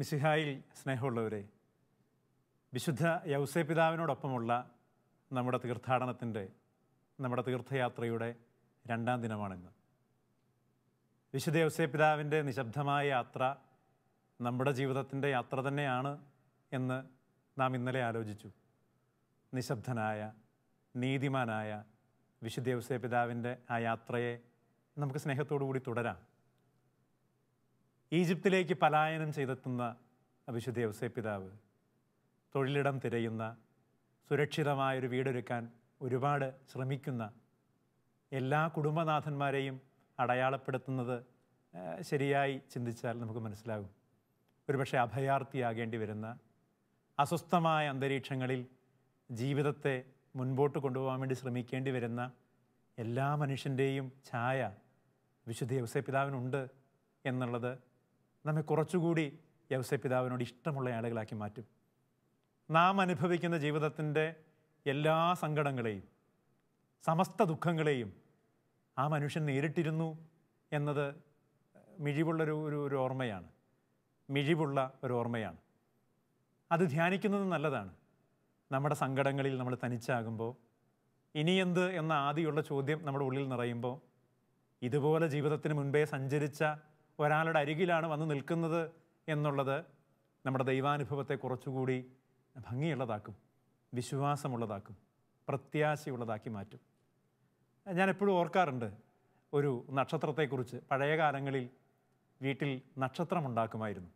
മിശിഹായിൽ സ്നേഹമുള്ളവരെ വിശുദ്ധ യൗസേ പിതാവിനോടൊപ്പമുള്ള നമ്മുടെ തീർത്ഥാടനത്തിൻ്റെ നമ്മുടെ തീർത്ഥയാത്രയുടെ രണ്ടാം ദിനമാണിന്ന് വിശുദ്ധ യൗസേ പിതാവിൻ്റെ നിശബ്ദമായ യാത്ര നമ്മുടെ ജീവിതത്തിൻ്റെ യാത്ര തന്നെയാണ് എന്ന് നാം ഇന്നലെ ആലോചിച്ചു നിശബ്ദനായ നീതിമാനായ വിശുദ്ധ യൗസേ പിതാവിൻ്റെ ആ യാത്രയെ നമുക്ക് സ്നേഹത്തോടു കൂടി തുടരാം ഈജിപ്തിലേക്ക് പലായനം ചെയ്തെത്തുന്ന വിശുദ്ധ യൗസേ പിതാവ് തൊഴിലിടം തിരയുന്ന സുരക്ഷിതമായൊരു വീടൊരുക്കാൻ ഒരുപാട് ശ്രമിക്കുന്ന എല്ലാ കുടുംബനാഥന്മാരെയും അടയാളപ്പെടുത്തുന്നത് ആ, ശരിയായി ചിന്തിച്ചാൽ നമുക്ക് മനസ്സിലാകും ഒരുപക്ഷെ അഭയാർത്ഥിയാകേണ്ടി വരുന്ന അസ്വസ്ഥമായ അന്തരീക്ഷങ്ങളിൽ ജീവിതത്തെ മുൻപോട്ട് കൊണ്ടുപോകാൻ വേണ്ടി ശ്രമിക്കേണ്ടി വരുന്ന എല്ലാ മനുഷ്യൻ്റെയും ഛായ വിശുദ്ധ യവസേ പിതാവിനുണ്ട് എന്നുള്ളത് നമ്മെ കുറച്ചുകൂടി യവസേ പിതാവിനോട് ഇഷ്ടമുള്ള ആളുകളാക്കി മാറ്റും നാം അനുഭവിക്കുന്ന ജീവിതത്തിൻ്റെ എല്ലാ സങ്കടങ്ങളെയും സമസ്ത ദുഃഖങ്ങളെയും ആ മനുഷ്യൻ നേരിട്ടിരുന്നു എന്നത് മിഴിവുള്ളൊരു ഒരു ഒരു ഓർമ്മയാണ് മിഴിവുള്ള ഒരു ഓർമ്മയാണ് അത് ധ്യാനിക്കുന്നത് നല്ലതാണ് നമ്മുടെ സങ്കടങ്ങളിൽ നമ്മൾ തനിച്ചാകുമ്പോൾ ഇനിയെന്ത് എന്ന ആദ്യമുള്ള ചോദ്യം നമ്മുടെ ഉള്ളിൽ നിറയുമ്പോൾ ഇതുപോലെ ജീവിതത്തിന് മുൻപേ സഞ്ചരിച്ച ഒരാളുടെ അരികിലാണ് വന്ന് നിൽക്കുന്നത് എന്നുള്ളത് നമ്മുടെ ദൈവാനുഭവത്തെ കുറച്ചുകൂടി ഭംഗിയുള്ളതാക്കും വിശ്വാസമുള്ളതാക്കും പ്രത്യാശയുള്ളതാക്കി മാറ്റും ഞാൻ എപ്പോഴും ഓർക്കാറുണ്ട് ഒരു നക്ഷത്രത്തെക്കുറിച്ച് പഴയ കാലങ്ങളിൽ വീട്ടിൽ നക്ഷത്രമുണ്ടാക്കുമായിരുന്നു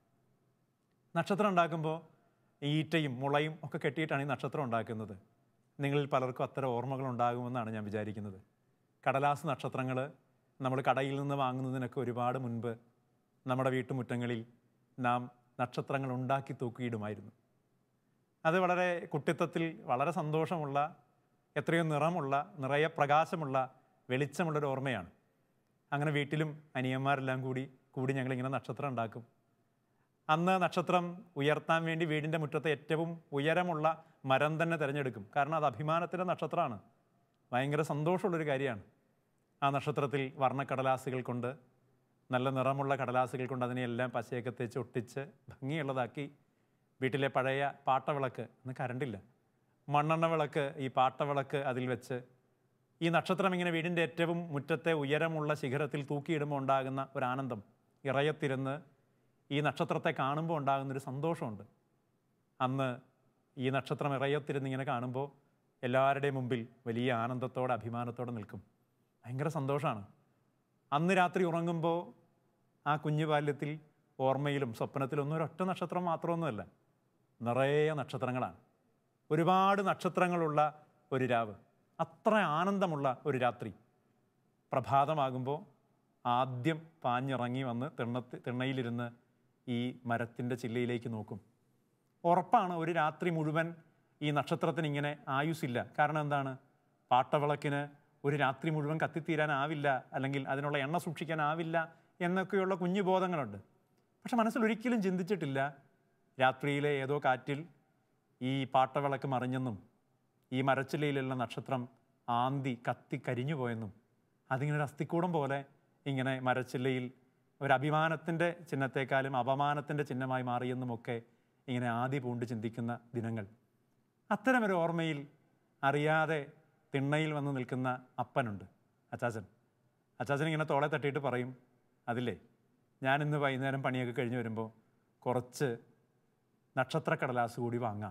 നക്ഷത്രം ഉണ്ടാക്കുമ്പോൾ ഈറ്റയും മുളയും ഒക്കെ കെട്ടിയിട്ടാണ് ഈ നക്ഷത്രം ഉണ്ടാക്കുന്നത് നിങ്ങളിൽ പലർക്കും അത്തരം ഓർമ്മകൾ ഉണ്ടാകുമെന്നാണ് ഞാൻ വിചാരിക്കുന്നത് കടലാസ് നക്ഷത്രങ്ങൾ നമ്മൾ കടയിൽ നിന്ന് വാങ്ങുന്നതിനൊക്കെ ഒരുപാട് മുൻപ് നമ്മുടെ വീട്ടുമുറ്റങ്ങളിൽ നാം നക്ഷത്രങ്ങൾ ഉണ്ടാക്കി തൂക്കിയിടുമായിരുന്നു അത് വളരെ കുട്ടിത്തത്തിൽ വളരെ സന്തോഷമുള്ള എത്രയോ നിറമുള്ള നിറയെ പ്രകാശമുള്ള വെളിച്ചമുള്ളൊരു ഓർമ്മയാണ് അങ്ങനെ വീട്ടിലും അനിയന്മാരെല്ലാം കൂടി കൂടി ഞങ്ങളിങ്ങനെ നക്ഷത്രം ഉണ്ടാക്കും അന്ന് നക്ഷത്രം ഉയർത്താൻ വേണ്ടി വീടിൻ്റെ മുറ്റത്തെ ഏറ്റവും ഉയരമുള്ള മരം തന്നെ തിരഞ്ഞെടുക്കും കാരണം അത് അഭിമാനത്തിൻ്റെ നക്ഷത്രമാണ് ഭയങ്കര സന്തോഷമുള്ളൊരു കാര്യമാണ് ആ നക്ഷത്രത്തിൽ വർണ്ണക്കടലാസുകൾ കൊണ്ട് നല്ല നിറമുള്ള കടലാസുകൾ കൊണ്ട് അതിനെയെല്ലാം പശയൊക്കെ തേച്ച് ഒട്ടിച്ച് ഭംഗിയുള്ളതാക്കി വീട്ടിലെ പഴയ പാട്ടവിളക്ക് അന്ന് കരണ്ടില്ല മണ്ണെണ്ണ വിളക്ക് ഈ പാട്ടവിളക്ക് അതിൽ വെച്ച് ഈ നക്ഷത്രം ഇങ്ങനെ വീടിൻ്റെ ഏറ്റവും മുറ്റത്തെ ഉയരമുള്ള ശിഖരത്തിൽ തൂക്കിയിടുമ്പോൾ ഉണ്ടാകുന്ന ഒരു ആനന്ദം ഇറയത്തിരുന്ന് ഈ നക്ഷത്രത്തെ കാണുമ്പോൾ ഉണ്ടാകുന്നൊരു സന്തോഷമുണ്ട് അന്ന് ഈ നക്ഷത്രം ഇറയത്തിരുന്ന് ഇങ്ങനെ കാണുമ്പോൾ എല്ലാവരുടെയും മുമ്പിൽ വലിയ ആനന്ദത്തോടെ അഭിമാനത്തോടെ നിൽക്കും ഭയങ്കര സന്തോഷമാണ് അന്ന് രാത്രി ഉറങ്ങുമ്പോൾ ആ കുഞ്ഞു ബാല്യത്തിൽ ഓർമ്മയിലും സ്വപ്നത്തിലും ഒന്നും ഒരൊറ്റ നക്ഷത്രം മാത്രമൊന്നുമല്ല നിറയെ നക്ഷത്രങ്ങളാണ് ഒരുപാട് നക്ഷത്രങ്ങളുള്ള ഒരു രാവ് അത്ര ആനന്ദമുള്ള ഒരു രാത്രി പ്രഭാതമാകുമ്പോൾ ആദ്യം പാഞ്ഞിറങ്ങി വന്ന് തിണ്ണത്തി തിണ്ണയിലിരുന്ന് ഈ മരത്തിൻ്റെ ചില്ലയിലേക്ക് നോക്കും ഉറപ്പാണ് ഒരു രാത്രി മുഴുവൻ ഈ നക്ഷത്രത്തിന് ഇങ്ങനെ ആയുസില്ല കാരണം എന്താണ് പാട്ടവിളക്കിന് ഒരു രാത്രി മുഴുവൻ കത്തിത്തീരാനാവില്ല അല്ലെങ്കിൽ അതിനുള്ള എണ്ണ സൂക്ഷിക്കാനാവില്ല എന്നൊക്കെയുള്ള കുഞ്ഞു ബോധങ്ങളുണ്ട് പക്ഷെ മനസ്സിൽ ഒരിക്കലും ചിന്തിച്ചിട്ടില്ല രാത്രിയിലെ ഏതോ കാറ്റിൽ ഈ പാട്ടവിളക്ക് മറിഞ്ഞെന്നും ഈ മരച്ചില്ലയിലുള്ള നക്ഷത്രം ആന്തി കത്തി കരിഞ്ഞു പോയെന്നും അതിങ്ങനെ ഒരു അസ്ഥിക്കൂടം പോലെ ഇങ്ങനെ മരച്ചില്ലയിൽ ഒരു അഭിമാനത്തിൻ്റെ ചിഹ്നത്തെക്കാളും അപമാനത്തിൻ്റെ ചിഹ്നമായി മാറിയെന്നുമൊക്കെ ഇങ്ങനെ ആദ്യ പൂണ്ട് ചിന്തിക്കുന്ന ദിനങ്ങൾ അത്തരമൊരു ഓർമ്മയിൽ അറിയാതെ തിണ്ണയിൽ വന്ന് നിൽക്കുന്ന അപ്പനുണ്ട് അച്ചാച്ചൻ അച്ചാച്ചൻ ഇങ്ങനെ തോളെ തട്ടിയിട്ട് പറയും അതില്ലേ ഞാൻ ഇന്ന് വൈകുന്നേരം പണിയൊക്കെ കഴിഞ്ഞ് വരുമ്പോൾ കുറച്ച് നക്ഷത്രക്കടലാസ് കൂടി വാങ്ങാം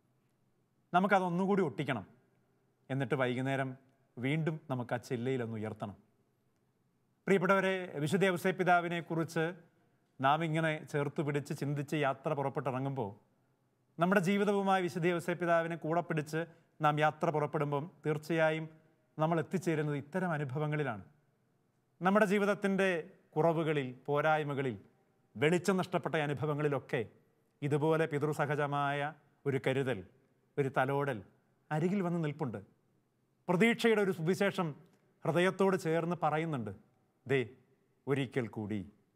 നമുക്കതൊന്നുകൂടി ഒട്ടിക്കണം എന്നിട്ട് വൈകുന്നേരം വീണ്ടും നമുക്ക് ആ ചില്ലയിലൊന്ന് ഉയർത്തണം പ്രിയപ്പെട്ടവരെ വിശുദ്ധ ഔസേ പിതാവിനെ കുറിച്ച് നാം ഇങ്ങനെ ചേർത്ത് പിടിച്ച് ചിന്തിച്ച് യാത്ര പുറപ്പെട്ടിറങ്ങുമ്പോൾ നമ്മുടെ ജീവിതവുമായി വിശുദ്ധ ഔസേ പിതാവിനെ കൂടെ പിടിച്ച് നാം യാത്ര പുറപ്പെടുമ്പം തീർച്ചയായും നമ്മൾ എത്തിച്ചേരുന്നത് ഇത്തരം അനുഭവങ്ങളിലാണ് നമ്മുടെ ജീവിതത്തിൻ്റെ കുറവുകളിൽ പോരായ്മകളിൽ വെളിച്ചം നഷ്ടപ്പെട്ട അനുഭവങ്ങളിലൊക്കെ ഇതുപോലെ പിതൃസഹജമായ ഒരു കരുതൽ ഒരു തലോടൽ അരികിൽ വന്ന് നിൽപ്പുണ്ട് പ്രതീക്ഷയുടെ ഒരു സുവിശേഷം ഹൃദയത്തോട് ചേർന്ന് പറയുന്നുണ്ട് ദേ ഒരിക്കൽ കൂടി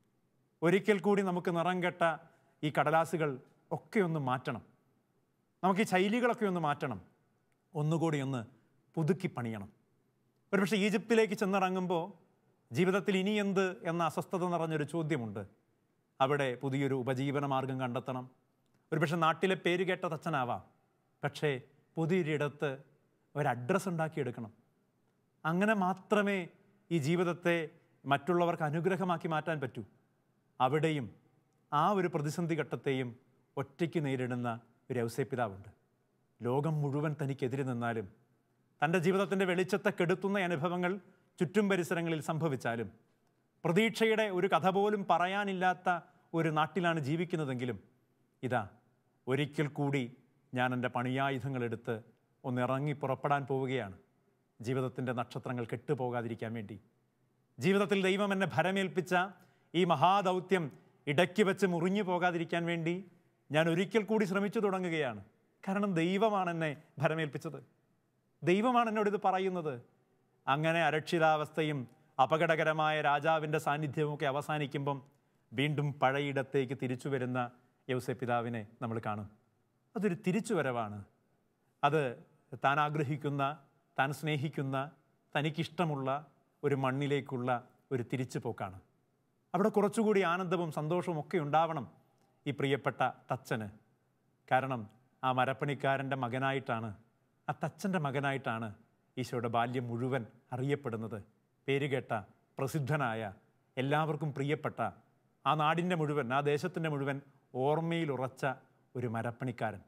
ഒരിക്കൽ കൂടി നമുക്ക് നിറം കെട്ട ഈ കടലാസുകൾ ഒക്കെ ഒന്ന് മാറ്റണം നമുക്ക് ഈ ശൈലികളൊക്കെ ഒന്ന് മാറ്റണം ഒന്നുകൂടി ഒന്ന് പുതുക്കി പണിയണം ഒരുപക്ഷെ ഈജിപ്തിലേക്ക് ചെന്നിറങ്ങുമ്പോൾ ജീവിതത്തിൽ ഇനി എന്ത് എന്ന അസ്വസ്ഥത നിറഞ്ഞൊരു ചോദ്യമുണ്ട് അവിടെ പുതിയൊരു ഉപജീവന മാർഗം കണ്ടെത്തണം ഒരുപക്ഷെ നാട്ടിലെ പേര് കേട്ട തച്ചനാവാം പക്ഷേ പുതിയൊരിടത്ത് ഒരു അഡ്രസ്സ് ഉണ്ടാക്കിയെടുക്കണം അങ്ങനെ മാത്രമേ ഈ ജീവിതത്തെ മറ്റുള്ളവർക്ക് അനുഗ്രഹമാക്കി മാറ്റാൻ പറ്റൂ അവിടെയും ആ ഒരു പ്രതിസന്ധി ഘട്ടത്തെയും ഒറ്റയ്ക്ക് നേരിടുന്ന ഒരു ഔസേപ്പിതാവുണ്ട് ലോകം മുഴുവൻ തനിക്കെതിരെ നിന്നാലും തൻ്റെ ജീവിതത്തിൻ്റെ വെളിച്ചത്തെ കെടുത്തുന്ന അനുഭവങ്ങൾ ചുറ്റും പരിസരങ്ങളിൽ സംഭവിച്ചാലും പ്രതീക്ഷയുടെ ഒരു കഥ പോലും പറയാനില്ലാത്ത ഒരു നാട്ടിലാണ് ജീവിക്കുന്നതെങ്കിലും ഇതാ ഒരിക്കൽ കൂടി ഞാൻ എൻ്റെ പണിയായുധങ്ങളെടുത്ത് ഒന്ന് ഇറങ്ങി പുറപ്പെടാൻ പോവുകയാണ് ജീവിതത്തിൻ്റെ നക്ഷത്രങ്ങൾ കെട്ടുപോകാതിരിക്കാൻ വേണ്ടി ജീവിതത്തിൽ ദൈവം എന്നെ ഭരമേൽപ്പിച്ച ഈ മഹാദൗത്യം ഇടയ്ക്ക് വെച്ച് മുറിഞ്ഞു പോകാതിരിക്കാൻ വേണ്ടി ഞാൻ ഒരിക്കൽ കൂടി ശ്രമിച്ചു തുടങ്ങുകയാണ് കാരണം ദൈവമാണ് എന്നെ ഭരമേൽപ്പിച്ചത് ദൈവമാണ് എന്നോട് ഇത് പറയുന്നത് അങ്ങനെ അരക്ഷിതാവസ്ഥയും അപകടകരമായ രാജാവിൻ്റെ സാന്നിധ്യവുമൊക്കെ അവസാനിക്കുമ്പം വീണ്ടും പഴയിടത്തേക്ക് തിരിച്ചു വരുന്ന യൗസെ പിതാവിനെ നമ്മൾ കാണും അതൊരു തിരിച്ചുവരവാണ് അത് താൻ ആഗ്രഹിക്കുന്ന താൻ സ്നേഹിക്കുന്ന തനിക്കിഷ്ടമുള്ള ഒരു മണ്ണിലേക്കുള്ള ഒരു തിരിച്ചുപോക്കാണ് അവിടെ കുറച്ചുകൂടി ആനന്ദവും സന്തോഷവും ഒക്കെ ഉണ്ടാവണം ഈ പ്രിയപ്പെട്ട തച്ചന് കാരണം ആ മരപ്പണിക്കാരൻ്റെ മകനായിട്ടാണ് ആ തച്ചൻ്റെ മകനായിട്ടാണ് ഈശോയുടെ ബാല്യം മുഴുവൻ അറിയപ്പെടുന്നത് പേരുകേട്ട പ്രസിദ്ധനായ എല്ലാവർക്കും പ്രിയപ്പെട്ട ആ നാടിൻ്റെ മുഴുവൻ ആ ദേശത്തിൻ്റെ മുഴുവൻ ഓർമ്മയിലുറച്ച ഒരു മരപ്പണിക്കാരൻ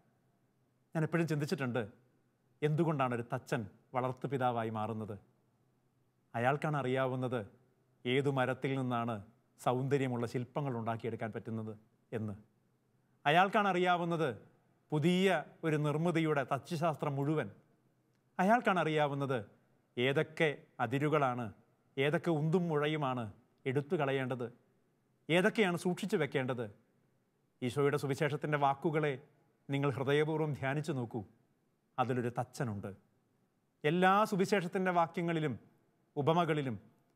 ഞാൻ എപ്പോഴും ചിന്തിച്ചിട്ടുണ്ട് എന്തുകൊണ്ടാണ് ഒരു തച്ചൻ വളർത്തുപിതാവായി മാറുന്നത് അയാൾക്കാണ് അറിയാവുന്നത് ഏതു മരത്തിൽ നിന്നാണ് സൗന്ദര്യമുള്ള ശില്പങ്ങൾ ഉണ്ടാക്കിയെടുക്കാൻ പറ്റുന്നത് എന്ന് അയാൾക്കാണ് അറിയാവുന്നത് പുതിയ ഒരു നിർമ്മിതിയുടെ തച്ചുശാസ്ത്രം മുഴുവൻ അയാൾക്കാണ് അറിയാവുന്നത് ഏതൊക്കെ അതിരുകളാണ് ഏതൊക്കെ ഉന്തും മുഴയുമാണ് എടുത്തു കളയേണ്ടത് ഏതൊക്കെയാണ് സൂക്ഷിച്ചു വെക്കേണ്ടത് ഈശോയുടെ സുവിശേഷത്തിൻ്റെ വാക്കുകളെ നിങ്ങൾ ഹൃദയപൂർവ്വം ധ്യാനിച്ചു നോക്കൂ അതിലൊരു തച്ചനുണ്ട് എല്ലാ സുവിശേഷത്തിൻ്റെ വാക്യങ്ങളിലും ഉപമകളിലും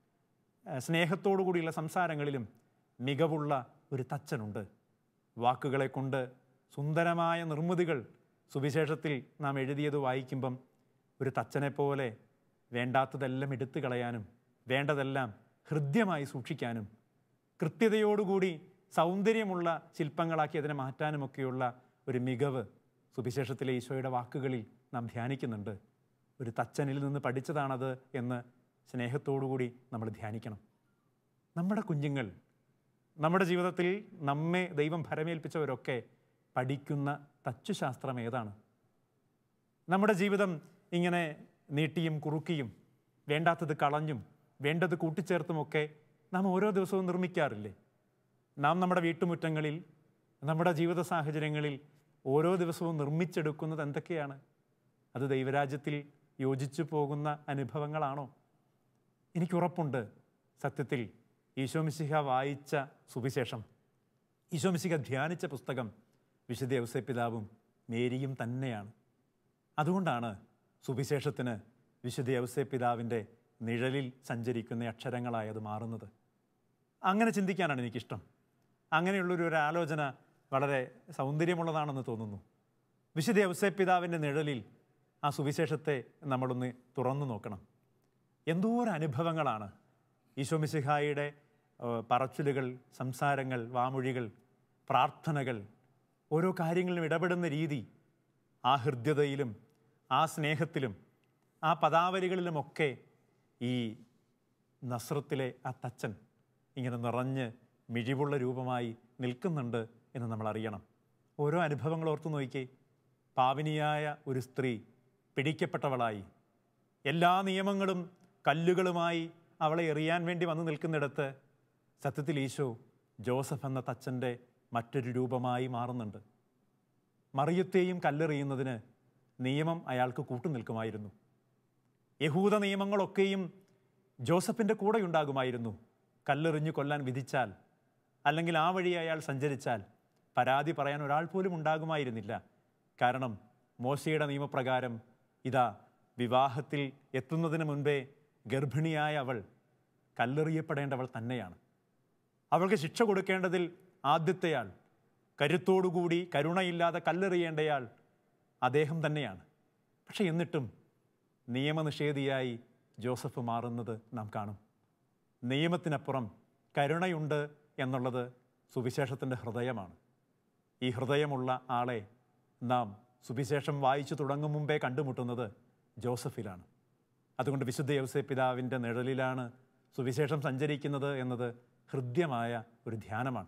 ഏഹ്, സ്നേഹത്തോടു കൂടിയുള്ള സംസാരങ്ങളിലും മികവുള്ള ഒരു തച്ചനുണ്ട് വാക്കുകളെ കൊണ്ട് സുന്ദരമായ നിർമ്മിതികൾ സുവിശേഷത്തിൽ നാം എഴുതിയത് വായിക്കുമ്പം ഒരു തച്ചനെ പോലെ വേണ്ടാത്തതെല്ലാം എടുത്തു കളയാനും വേണ്ടതെല്ലാം ഹൃദ്യമായി സൂക്ഷിക്കാനും കൃത്യതയോടുകൂടി സൗന്ദര്യമുള്ള ശില്പങ്ങളാക്കി അതിനെ മാറ്റാനുമൊക്കെയുള്ള ഒരു മികവ് സുവിശേഷത്തിലെ ഈശോയുടെ വാക്കുകളിൽ നാം ധ്യാനിക്കുന്നുണ്ട് ഒരു തച്ചനിൽ നിന്ന് പഠിച്ചതാണത് എന്ന് സ്നേഹത്തോടുകൂടി നമ്മൾ ധ്യാനിക്കണം നമ്മുടെ കുഞ്ഞുങ്ങൾ നമ്മുടെ ജീവിതത്തിൽ നമ്മെ ദൈവം ഭരമേൽപ്പിച്ചവരൊക്കെ പഠിക്കുന്ന തച്ചുശാസ്ത്രം ഏതാണ് നമ്മുടെ ജീവിതം ഇങ്ങനെ നീട്ടിയും കുറുക്കിയും വേണ്ടാത്തത് കളഞ്ഞും വേണ്ടത് കൂട്ടിച്ചേർത്തുമൊക്കെ നാം ഓരോ ദിവസവും നിർമ്മിക്കാറില്ലേ നാം നമ്മുടെ വീട്ടുമുറ്റങ്ങളിൽ നമ്മുടെ ജീവിത സാഹചര്യങ്ങളിൽ ഓരോ ദിവസവും നിർമ്മിച്ചെടുക്കുന്നത് എന്തൊക്കെയാണ് അത് ദൈവരാജ്യത്തിൽ യോജിച്ചു പോകുന്ന അനുഭവങ്ങളാണോ എനിക്കുറപ്പുണ്ട് സത്യത്തിൽ ഈശോമിശിഹ വായിച്ച സുവിശേഷം ഈശോമിശിഹ ധ്യാനിച്ച പുസ്തകം വിശുദ്ധ ഔസേപ്പിതാവും മേരിയും തന്നെയാണ് അതുകൊണ്ടാണ് സുവിശേഷത്തിന് വിശുദ്ധ ഔസേപ്പിതാവിൻ്റെ നിഴലിൽ സഞ്ചരിക്കുന്ന അക്ഷരങ്ങളായത് മാറുന്നത് അങ്ങനെ ചിന്തിക്കാനാണ് എനിക്കിഷ്ടം അങ്ങനെയുള്ളൊരു ഒരു ആലോചന വളരെ സൗന്ദര്യമുള്ളതാണെന്ന് തോന്നുന്നു വിശുദ്ധ ഔസേപ്പിതാവിൻ്റെ നിഴലിൽ ആ സുവിശേഷത്തെ നമ്മളൊന്ന് തുറന്നു നോക്കണം എന്തോരം അനുഭവങ്ങളാണ് ഈശോമിശിഹായുടെ ഏഹ്, പറച്ചിലുകൾ സംസാരങ്ങൾ വാമൊഴികൾ പ്രാർത്ഥനകൾ ഓരോ കാര്യങ്ങളിലും ഇടപെടുന്ന രീതി ആ ഹൃദ്യതയിലും ആ സ്നേഹത്തിലും ആ പദാവലികളിലുമൊക്കെ ഈ നസ്രത്തിലെ ആ തച്ചൻ ഇങ്ങനെ നിറഞ്ഞ് മിഴിവുള്ള രൂപമായി നിൽക്കുന്നുണ്ട് എന്ന് നമ്മൾ അറിയണം ഓരോ അനുഭവങ്ങൾ ഓർത്തു നോക്കിക്കേ പാവിനിയായ ഒരു സ്ത്രീ പിടിക്കപ്പെട്ടവളായി എല്ലാ നിയമങ്ങളും കല്ലുകളുമായി അവളെ എറിയാൻ വേണ്ടി വന്നു നിൽക്കുന്നിടത്ത് സത്യത്തിൽ ഈശോ ജോസഫ് എന്ന തച്ചൻ്റെ മറ്റൊരു രൂപമായി മാറുന്നുണ്ട് മറിയത്തെയും കല്ലെറിയുന്നതിന് നിയമം അയാൾക്ക് കൂട്ടുനിൽക്കുമായിരുന്നു യഹൂദ നിയമങ്ങളൊക്കെയും ജോസഫിൻ്റെ കൂടെ ഉണ്ടാകുമായിരുന്നു കല്ലെറിഞ്ഞു കൊല്ലാൻ വിധിച്ചാൽ അല്ലെങ്കിൽ ആ വഴി അയാൾ സഞ്ചരിച്ചാൽ പരാതി പറയാൻ ഒരാൾ പോലും ഉണ്ടാകുമായിരുന്നില്ല കാരണം മോശയുടെ നിയമപ്രകാരം ഇതാ വിവാഹത്തിൽ എത്തുന്നതിന് മുൻപേ ഗർഭിണിയായ അവൾ കല്ലെറിയപ്പെടേണ്ടവൾ തന്നെയാണ് അവൾക്ക് ശിക്ഷ കൊടുക്കേണ്ടതിൽ ആദ്യത്തെയാൾ കരുത്തോടുകൂടി കരുണയില്ലാതെ കല്ലെറിയേണ്ടയാൾ അദ്ദേഹം തന്നെയാണ് പക്ഷെ എന്നിട്ടും നിയമനിഷേധിയായി ജോസഫ് മാറുന്നത് നാം കാണും നിയമത്തിനപ്പുറം കരുണയുണ്ട് എന്നുള്ളത് സുവിശേഷത്തിൻ്റെ ഹൃദയമാണ് ഈ ഹൃദയമുള്ള ആളെ നാം സുവിശേഷം വായിച്ചു തുടങ്ങും മുമ്പേ കണ്ടുമുട്ടുന്നത് ജോസഫിലാണ് അതുകൊണ്ട് വിശുദ്ധ യവസെ പിതാവിൻ്റെ നിഴലിലാണ് സുവിശേഷം സഞ്ചരിക്കുന്നത് എന്നത് ഹൃദ്യമായ ഒരു ധ്യാനമാണ്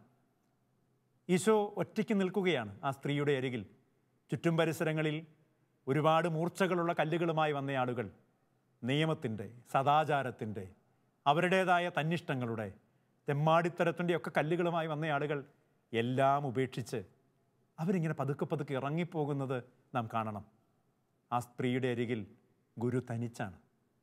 ഈശോ ഒറ്റയ്ക്ക് നിൽക്കുകയാണ് ആ സ്ത്രീയുടെ അരികിൽ ചുറ്റും പരിസരങ്ങളിൽ ഒരുപാട് മൂർച്ചകളുള്ള കല്ലുകളുമായി വന്ന ആളുകൾ നിയമത്തിൻ്റെ സദാചാരത്തിൻ്റെ അവരുടേതായ തന്നിഷ്ടങ്ങളുടെ തെമ്മാടിത്തരത്തിൻ്റെ ഒക്കെ കല്ലുകളുമായി വന്ന ആളുകൾ എല്ലാം ഉപേക്ഷിച്ച് അവരിങ്ങനെ പതുക്കെ പതുക്കെ ഇറങ്ങിപ്പോകുന്നത് നാം കാണണം ആ സ്ത്രീയുടെ അരികിൽ ഗുരു തനിച്ചാണ്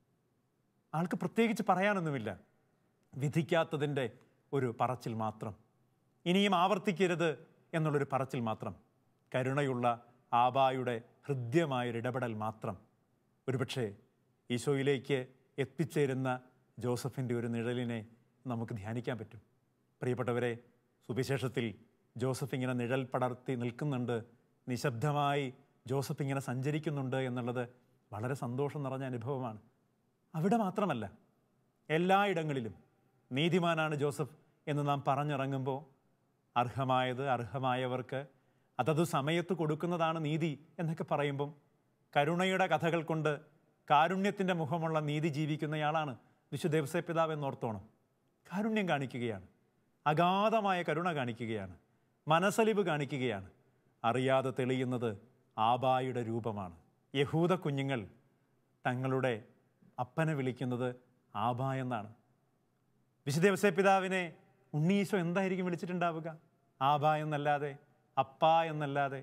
ആൾക്ക് പ്രത്യേകിച്ച് പറയാനൊന്നുമില്ല വിധിക്കാത്തതിൻ്റെ ഒരു പറച്ചിൽ മാത്രം ഇനിയും ആവർത്തിക്കരുത് എന്നുള്ളൊരു പറച്ചിൽ മാത്രം കരുണയുള്ള ആബായുടെ ഹൃദ്യമായൊരു ഇടപെടൽ മാത്രം ഒരുപക്ഷെ ഈശോയിലേക്ക് എത്തിച്ചേരുന്ന ജോസഫിൻ്റെ ഒരു നിഴലിനെ നമുക്ക് ധ്യാനിക്കാൻ പറ്റും പ്രിയപ്പെട്ടവരെ സുവിശേഷത്തിൽ ജോസഫ് ഇങ്ങനെ നിഴൽ പടർത്തി നിൽക്കുന്നുണ്ട് നിശബ്ദമായി ജോസഫ് ഇങ്ങനെ സഞ്ചരിക്കുന്നുണ്ട് എന്നുള്ളത് വളരെ സന്തോഷം നിറഞ്ഞ അനുഭവമാണ് അവിടെ മാത്രമല്ല എല്ലായിടങ്ങളിലും നീതിമാനാണ് ജോസഫ് എന്ന് നാം പറഞ്ഞിറങ്ങുമ്പോൾ അർഹമായത് അർഹമായവർക്ക് അതത് സമയത്ത് കൊടുക്കുന്നതാണ് നീതി എന്നൊക്കെ പറയുമ്പം കരുണയുടെ കഥകൾ കൊണ്ട് കാരുണ്യത്തിൻ്റെ മുഖമുള്ള നീതി ജീവിക്കുന്നയാളാണ് വിശുദ്ധ ദേവസ്വ പിതാവ് എന്നോർത്തോണം കാരുണ്യം കാണിക്കുകയാണ് അഗാധമായ കരുണ കാണിക്കുകയാണ് മനസ്സലിവ് കാണിക്കുകയാണ് അറിയാതെ തെളിയുന്നത് ആബായുടെ രൂപമാണ് യഹൂദ കുഞ്ഞുങ്ങൾ തങ്ങളുടെ അപ്പനെ വിളിക്കുന്നത് ആബ എന്നാണ് വിശുദ്ധ ദേവസ്വ പിതാവിനെ ഉണ്ണീശോ എന്തായിരിക്കും വിളിച്ചിട്ടുണ്ടാവുക ആബ എന്നല്ലാതെ അപ്പ എന്നല്ലാതെ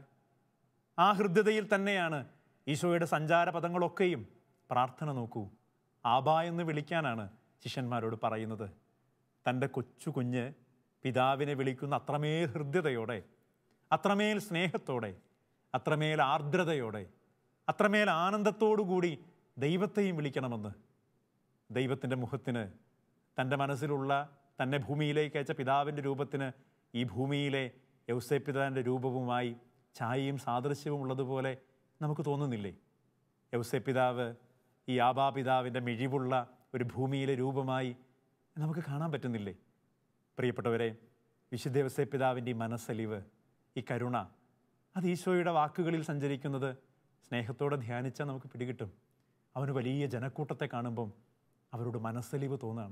ആ ഹൃദ്യതയിൽ തന്നെയാണ് ഈശോയുടെ സഞ്ചാര പദങ്ങളൊക്കെയും പ്രാർത്ഥന നോക്കൂ ആബ എന്ന് വിളിക്കാനാണ് ശിഷ്യന്മാരോട് പറയുന്നത് തൻ്റെ കൊച്ചു കുഞ്ഞ് പിതാവിനെ വിളിക്കുന്ന അത്രമേൽ ഹൃദ്യതയോടെ അത്രമേൽ സ്നേഹത്തോടെ അത്രമേൽ ആർദ്രതയോടെ അത്രമേൽ ആനന്ദത്തോടുകൂടി ദൈവത്തെയും വിളിക്കണമെന്ന് ദൈവത്തിൻ്റെ മുഖത്തിന് തൻ്റെ മനസ്സിലുള്ള തന്നെ ഭൂമിയിലേക്ക് അയച്ച പിതാവിൻ്റെ രൂപത്തിന് ഈ ഭൂമിയിലെ യൗസേപ്പിതാവിൻ്റെ രൂപവുമായി ഛായയും സാദൃശ്യവും ഉള്ളതുപോലെ നമുക്ക് തോന്നുന്നില്ലേ യൗസേപ്പിതാവ് ഈ ആബാപിതാവിൻ്റെ മിഴിവുള്ള ഒരു ഭൂമിയിലെ രൂപമായി നമുക്ക് കാണാൻ പറ്റുന്നില്ലേ പ്രിയപ്പെട്ടവരെ വിശുദ്ധ യൗസേപ്പിതാവിൻ്റെ ഈ മനസ്സലിവ് ഈ കരുണ അത് ഈശോയുടെ വാക്കുകളിൽ സഞ്ചരിക്കുന്നത് സ്നേഹത്തോടെ ധ്യാനിച്ചാൽ നമുക്ക് പിടികിട്ടും അവന് വലിയ ജനക്കൂട്ടത്തെ കാണുമ്പം അവരോട് മനസ്സലിവ് തോന്നുകയാണ്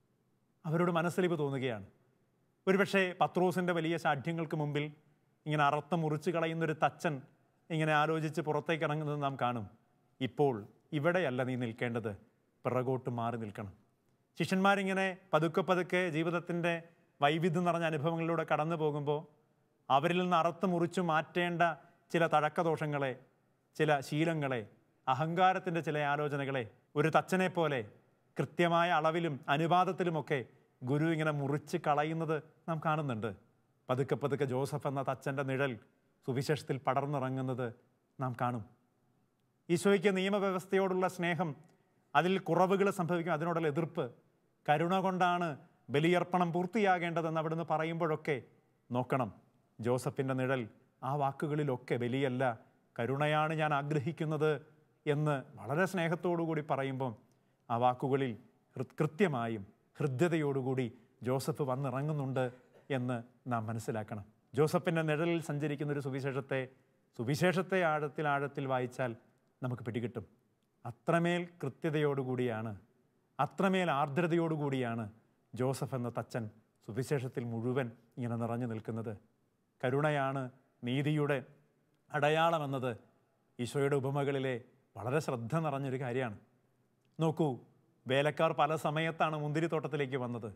അവരോട് മനസ്സലിവ് തോന്നുകയാണ് ഒരുപക്ഷെ പത്രോസിൻ്റെ വലിയ ശാഠ്യങ്ങൾക്ക് മുമ്പിൽ ഇങ്ങനെ അറത്ത് മുറിച്ച് കളയുന്നൊരു തച്ചൻ ഇങ്ങനെ ആലോചിച്ച് പുറത്തേക്ക് ഇറങ്ങുന്നത് നാം കാണും ഇപ്പോൾ ഇവിടെയല്ല നീ നിൽക്കേണ്ടത് പിറകോട്ട് മാറി നിൽക്കണം ശിഷ്യന്മാരിങ്ങനെ പതുക്കെ പതുക്കെ ജീവിതത്തിൻ്റെ വൈവിധ്യം നിറഞ്ഞ അനുഭവങ്ങളിലൂടെ കടന്നു പോകുമ്പോൾ അവരിൽ നിന്ന് അറുത്ത് മുറിച്ചു മാറ്റേണ്ട ചില തഴക്കദോഷങ്ങളെ ചില ശീലങ്ങളെ അഹങ്കാരത്തിൻ്റെ ചില ആലോചനകളെ ഒരു തച്ചനെ പോലെ കൃത്യമായ അളവിലും അനുപാതത്തിലുമൊക്കെ ഗുരു ഇങ്ങനെ മുറിച്ച് കളയുന്നത് നാം കാണുന്നുണ്ട് പതുക്കെ പതുക്കെ ജോസഫ് എന്ന തച്ചൻ്റെ നിഴൽ സുവിശേഷത്തിൽ പടർന്നിറങ്ങുന്നത് നാം കാണും ഈശോയ്ക്ക് നിയമവ്യവസ്ഥയോടുള്ള സ്നേഹം അതിൽ കുറവുകൾ സംഭവിക്കും അതിനോടുള്ള എതിർപ്പ് കരുണ കൊണ്ടാണ് ബലിയർപ്പണം പൂർത്തിയാകേണ്ടതെന്ന് അവിടുന്ന് പറയുമ്പോഴൊക്കെ നോക്കണം ജോസഫിൻ്റെ നിഴൽ ആ വാക്കുകളിലൊക്കെ ബലിയല്ല കരുണയാണ് ഞാൻ ആഗ്രഹിക്കുന്നത് എന്ന് വളരെ സ്നേഹത്തോടുകൂടി പറയുമ്പം ആ വാക്കുകളിൽ ഹൃ- കൃത്യമായും ഹൃദ്യതയോടുകൂടി ജോസഫ് വന്നിറങ്ങുന്നുണ്ട് എന്ന് നാം മനസ്സിലാക്കണം ജോസഫിൻ്റെ നിഴലിൽ സഞ്ചരിക്കുന്ന ഒരു സുവിശേഷത്തെ സുവിശേഷത്തെ ആഴത്തിൽ ആഴത്തിൽ വായിച്ചാൽ നമുക്ക് പിടികിട്ടും അത്രമേൽ കൃത്യതയോടുകൂടിയാണ് അത്രമേൽ ആർദ്രതയോടുകൂടിയാണ് ജോസഫ് എന്ന തച്ചൻ സുവിശേഷത്തിൽ മുഴുവൻ ഇങ്ങനെ നിറഞ്ഞു നിൽക്കുന്നത് കരുണയാണ് നീതിയുടെ അടയാളമെന്നത് ഈശോയുടെ ഉപമകളിലെ വളരെ ശ്രദ്ധ നിറഞ്ഞൊരു കാര്യമാണ് നോക്കൂ വേലക്കാർ പല സമയത്താണ് മുന്തിരിത്തോട്ടത്തിലേക്ക് വന്നത്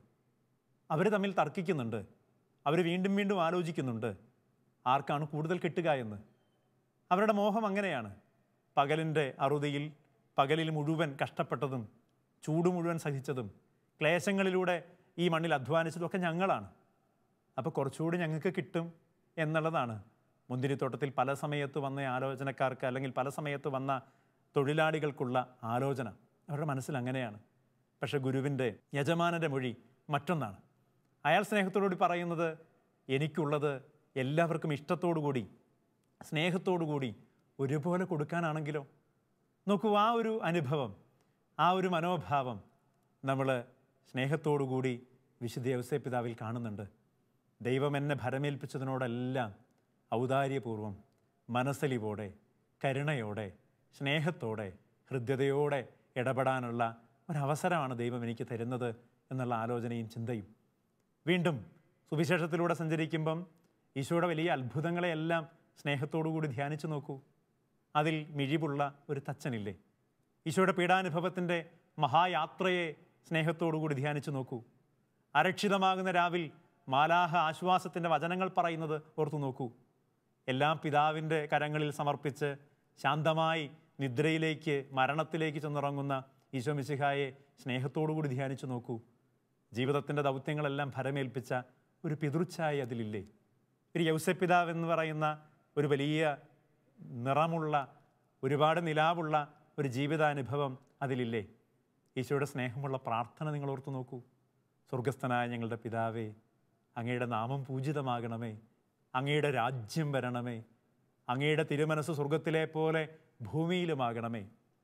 അവർ തമ്മിൽ തർക്കിക്കുന്നുണ്ട് അവർ വീണ്ടും വീണ്ടും ആലോചിക്കുന്നുണ്ട് ആർക്കാണ് കൂടുതൽ കിട്ടുക എന്ന് അവരുടെ മോഹം അങ്ങനെയാണ് പകലിൻ്റെ അറുതിയിൽ പകലിൽ മുഴുവൻ കഷ്ടപ്പെട്ടതും ചൂട് മുഴുവൻ സഹിച്ചതും ക്ലേശങ്ങളിലൂടെ ഈ മണ്ണിൽ അധ്വാനിച്ചതും ഒക്കെ ഞങ്ങളാണ് അപ്പോൾ കുറച്ചുകൂടി ഞങ്ങൾക്ക് കിട്ടും എന്നുള്ളതാണ് മുന്തിരിത്തോട്ടത്തിൽ പല സമയത്ത് വന്ന ആലോചനക്കാർക്ക് അല്ലെങ്കിൽ പല സമയത്ത് വന്ന തൊഴിലാളികൾക്കുള്ള ആലോചന അവരുടെ മനസ്സിൽ അങ്ങനെയാണ് പക്ഷെ ഗുരുവിൻ്റെ യജമാനൻ്റെ മൊഴി മറ്റൊന്നാണ് അയാൾ സ്നേഹത്തോടുകൂടി പറയുന്നത് എനിക്കുള്ളത് എല്ലാവർക്കും ഇഷ്ടത്തോടു കൂടി സ്നേഹത്തോടു കൂടി ഒരുപോലെ കൊടുക്കാനാണെങ്കിലോ നോക്കൂ ആ ഒരു അനുഭവം ആ ഒരു മനോഭാവം നമ്മൾ സ്നേഹത്തോടു കൂടി വിശുദ്ധ യവസേ പിതാവിൽ കാണുന്നുണ്ട് ദൈവം എന്നെ ഭരമേൽപ്പിച്ചതിനോടെല്ലാം ഔദാര്യപൂർവം മനസ്സലിവോടെ കരുണയോടെ സ്നേഹത്തോടെ ഹൃദ്യതയോടെ ഇടപെടാനുള്ള ഒരവസരമാണ് ദൈവം എനിക്ക് തരുന്നത് എന്നുള്ള ആലോചനയും ചിന്തയും വീണ്ടും സുവിശേഷത്തിലൂടെ സഞ്ചരിക്കുമ്പം ഈശോയുടെ വലിയ അത്ഭുതങ്ങളെയെല്ലാം സ്നേഹത്തോടു കൂടി ധ്യാനിച്ചു നോക്കൂ അതിൽ മിഴിവുള്ള ഒരു തച്ചനില്ലേ ഈശോയുടെ പീഡാനുഭവത്തിൻ്റെ മഹായാത്രയെ സ്നേഹത്തോടു കൂടി ധ്യാനിച്ചു നോക്കൂ അരക്ഷിതമാകുന്ന രാവിൽ മാലാഹ ആശ്വാസത്തിൻ്റെ വചനങ്ങൾ പറയുന്നത് ഓർത്തു നോക്കൂ എല്ലാം പിതാവിൻ്റെ കരങ്ങളിൽ സമർപ്പിച്ച് ശാന്തമായി നിദ്രയിലേക്ക് മരണത്തിലേക്ക് ചെന്നിറങ്ങുന്ന ഈശോ മിശിഹായെ സ്നേഹത്തോടു കൂടി ധ്യാനിച്ചു നോക്കൂ ജീവിതത്തിൻ്റെ ദൗത്യങ്ങളെല്ലാം ഭരമേൽപ്പിച്ച ഒരു പിതൃച്ഛായ അതിലില്ലേ ഒരു യൗസപിതാവ് എന്ന് പറയുന്ന ഒരു വലിയ നിറമുള്ള ഒരുപാട് നിലാവുള്ള ഒരു ജീവിതാനുഭവം അതിലില്ലേ ഈശോയുടെ സ്നേഹമുള്ള പ്രാർത്ഥന നിങ്ങൾ ഓർത്തു നോക്കൂ സ്വർഗസ്ഥനായ ഞങ്ങളുടെ പിതാവേ അങ്ങയുടെ നാമം പൂജിതമാകണമേ അങ്ങയുടെ രാജ്യം വരണമേ അങ്ങയുടെ തിരുമനസ് സ്വർഗത്തിലെ പോലെ ഭൂമിയിലുമാകണമേ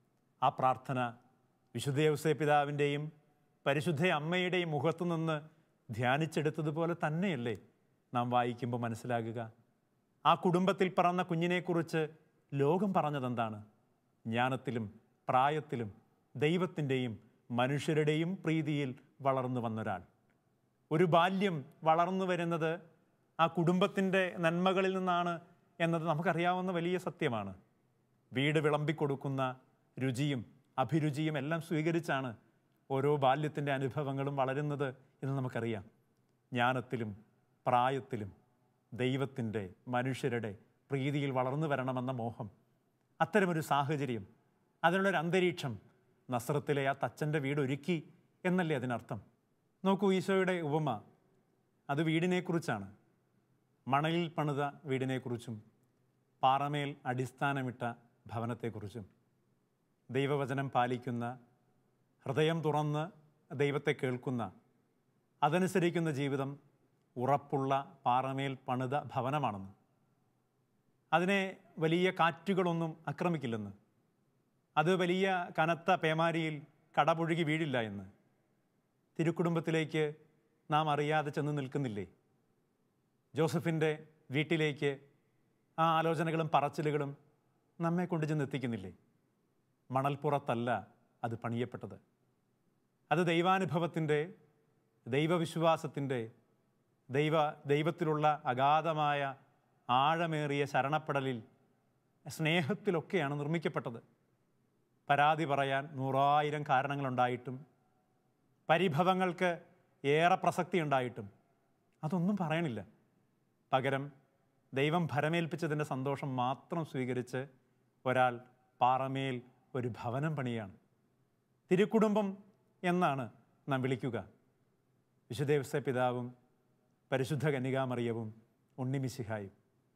ആ പ്രാർത്ഥന വിശുദ്ധ യൗസേ പിതാവിൻ്റെയും പരിശുദ്ധ അമ്മയുടെയും മുഖത്തു നിന്ന് ധ്യാനിച്ചെടുത്തതുപോലെ തന്നെയല്ലേ നാം വായിക്കുമ്പോൾ മനസ്സിലാകുക ആ കുടുംബത്തിൽ പറന്ന കുഞ്ഞിനെക്കുറിച്ച് ലോകം പറഞ്ഞതെന്താണ് ജ്ഞാനത്തിലും പ്രായത്തിലും ദൈവത്തിൻ്റെയും മനുഷ്യരുടെയും പ്രീതിയിൽ വളർന്നു വന്നൊരാൾ ഒരു ബാല്യം വളർന്നു വരുന്നത് ആ കുടുംബത്തിൻ്റെ നന്മകളിൽ നിന്നാണ് എന്നത് നമുക്കറിയാവുന്ന വലിയ സത്യമാണ് വീട് വിളമ്പിക്കൊടുക്കുന്ന രുചിയും അഭിരുചിയും എല്ലാം സ്വീകരിച്ചാണ് ഓരോ ബാല്യത്തിൻ്റെ അനുഭവങ്ങളും വളരുന്നത് എന്ന് നമുക്കറിയാം ജ്ഞാനത്തിലും പ്രായത്തിലും ദൈവത്തിൻ്റെ മനുഷ്യരുടെ പ്രീതിയിൽ വളർന്നു വരണമെന്ന മോഹം അത്തരമൊരു സാഹചര്യം അതിനുള്ളൊരു അന്തരീക്ഷം നസ്രത്തിലെ ആ തച്ചൻ്റെ വീട് ഒരുക്കി എന്നല്ലേ അതിനർത്ഥം നോക്കൂ ഈശോയുടെ ഉപമ അത് വീടിനെക്കുറിച്ചാണ് മണലിൽ പണിത വീടിനെക്കുറിച്ചും പാറമേൽ അടിസ്ഥാനമിട്ട ഭവനത്തെക്കുറിച്ചും ദൈവവചനം പാലിക്കുന്ന ഹൃദയം തുറന്ന് ദൈവത്തെ കേൾക്കുന്ന അതനുസരിക്കുന്ന ജീവിതം ഉറപ്പുള്ള പാറമേൽ പണിത ഭവനമാണെന്ന് അതിനെ വലിയ കാറ്റുകളൊന്നും ആക്രമിക്കില്ലെന്ന് അത് വലിയ കനത്ത പേമാരിയിൽ കടപുഴുകി വീഴില്ല എന്ന് തിരുക്കുടുംബത്തിലേക്ക് നാം അറിയാതെ ചെന്ന് നിൽക്കുന്നില്ലേ ജോസഫിൻ്റെ വീട്ടിലേക്ക് ആ ആലോചനകളും പറച്ചിലുകളും നമ്മെ കൊണ്ട് ചെന്ന് എത്തിക്കുന്നില്ലേ മണൽപ്പുറത്തല്ല അത് പണിയപ്പെട്ടത് അത് ദൈവാനുഭവത്തിൻ്റെ ദൈവവിശ്വാസത്തിൻ്റെ ദൈവ ദൈവത്തിലുള്ള അഗാധമായ ആഴമേറിയ ശരണപ്പെടലിൽ സ്നേഹത്തിലൊക്കെയാണ് നിർമ്മിക്കപ്പെട്ടത് പരാതി പറയാൻ നൂറായിരം കാരണങ്ങളുണ്ടായിട്ടും പരിഭവങ്ങൾക്ക് ഏറെ പ്രസക്തി ഉണ്ടായിട്ടും അതൊന്നും പറയണില്ല പകരം ദൈവം ഭരമേൽപ്പിച്ചതിൻ്റെ സന്തോഷം മാത്രം സ്വീകരിച്ച് ഒരാൾ പാറമേൽ ഒരു ഭവനം പണിയാണ് തിരുക്കുടുംബം എന്നാണ് നാം വിളിക്കുക വിശുദേവസ പിതാവും പരിശുദ്ധ കന്യകാമറിയവും ഉണ്ണിമിശിഹായും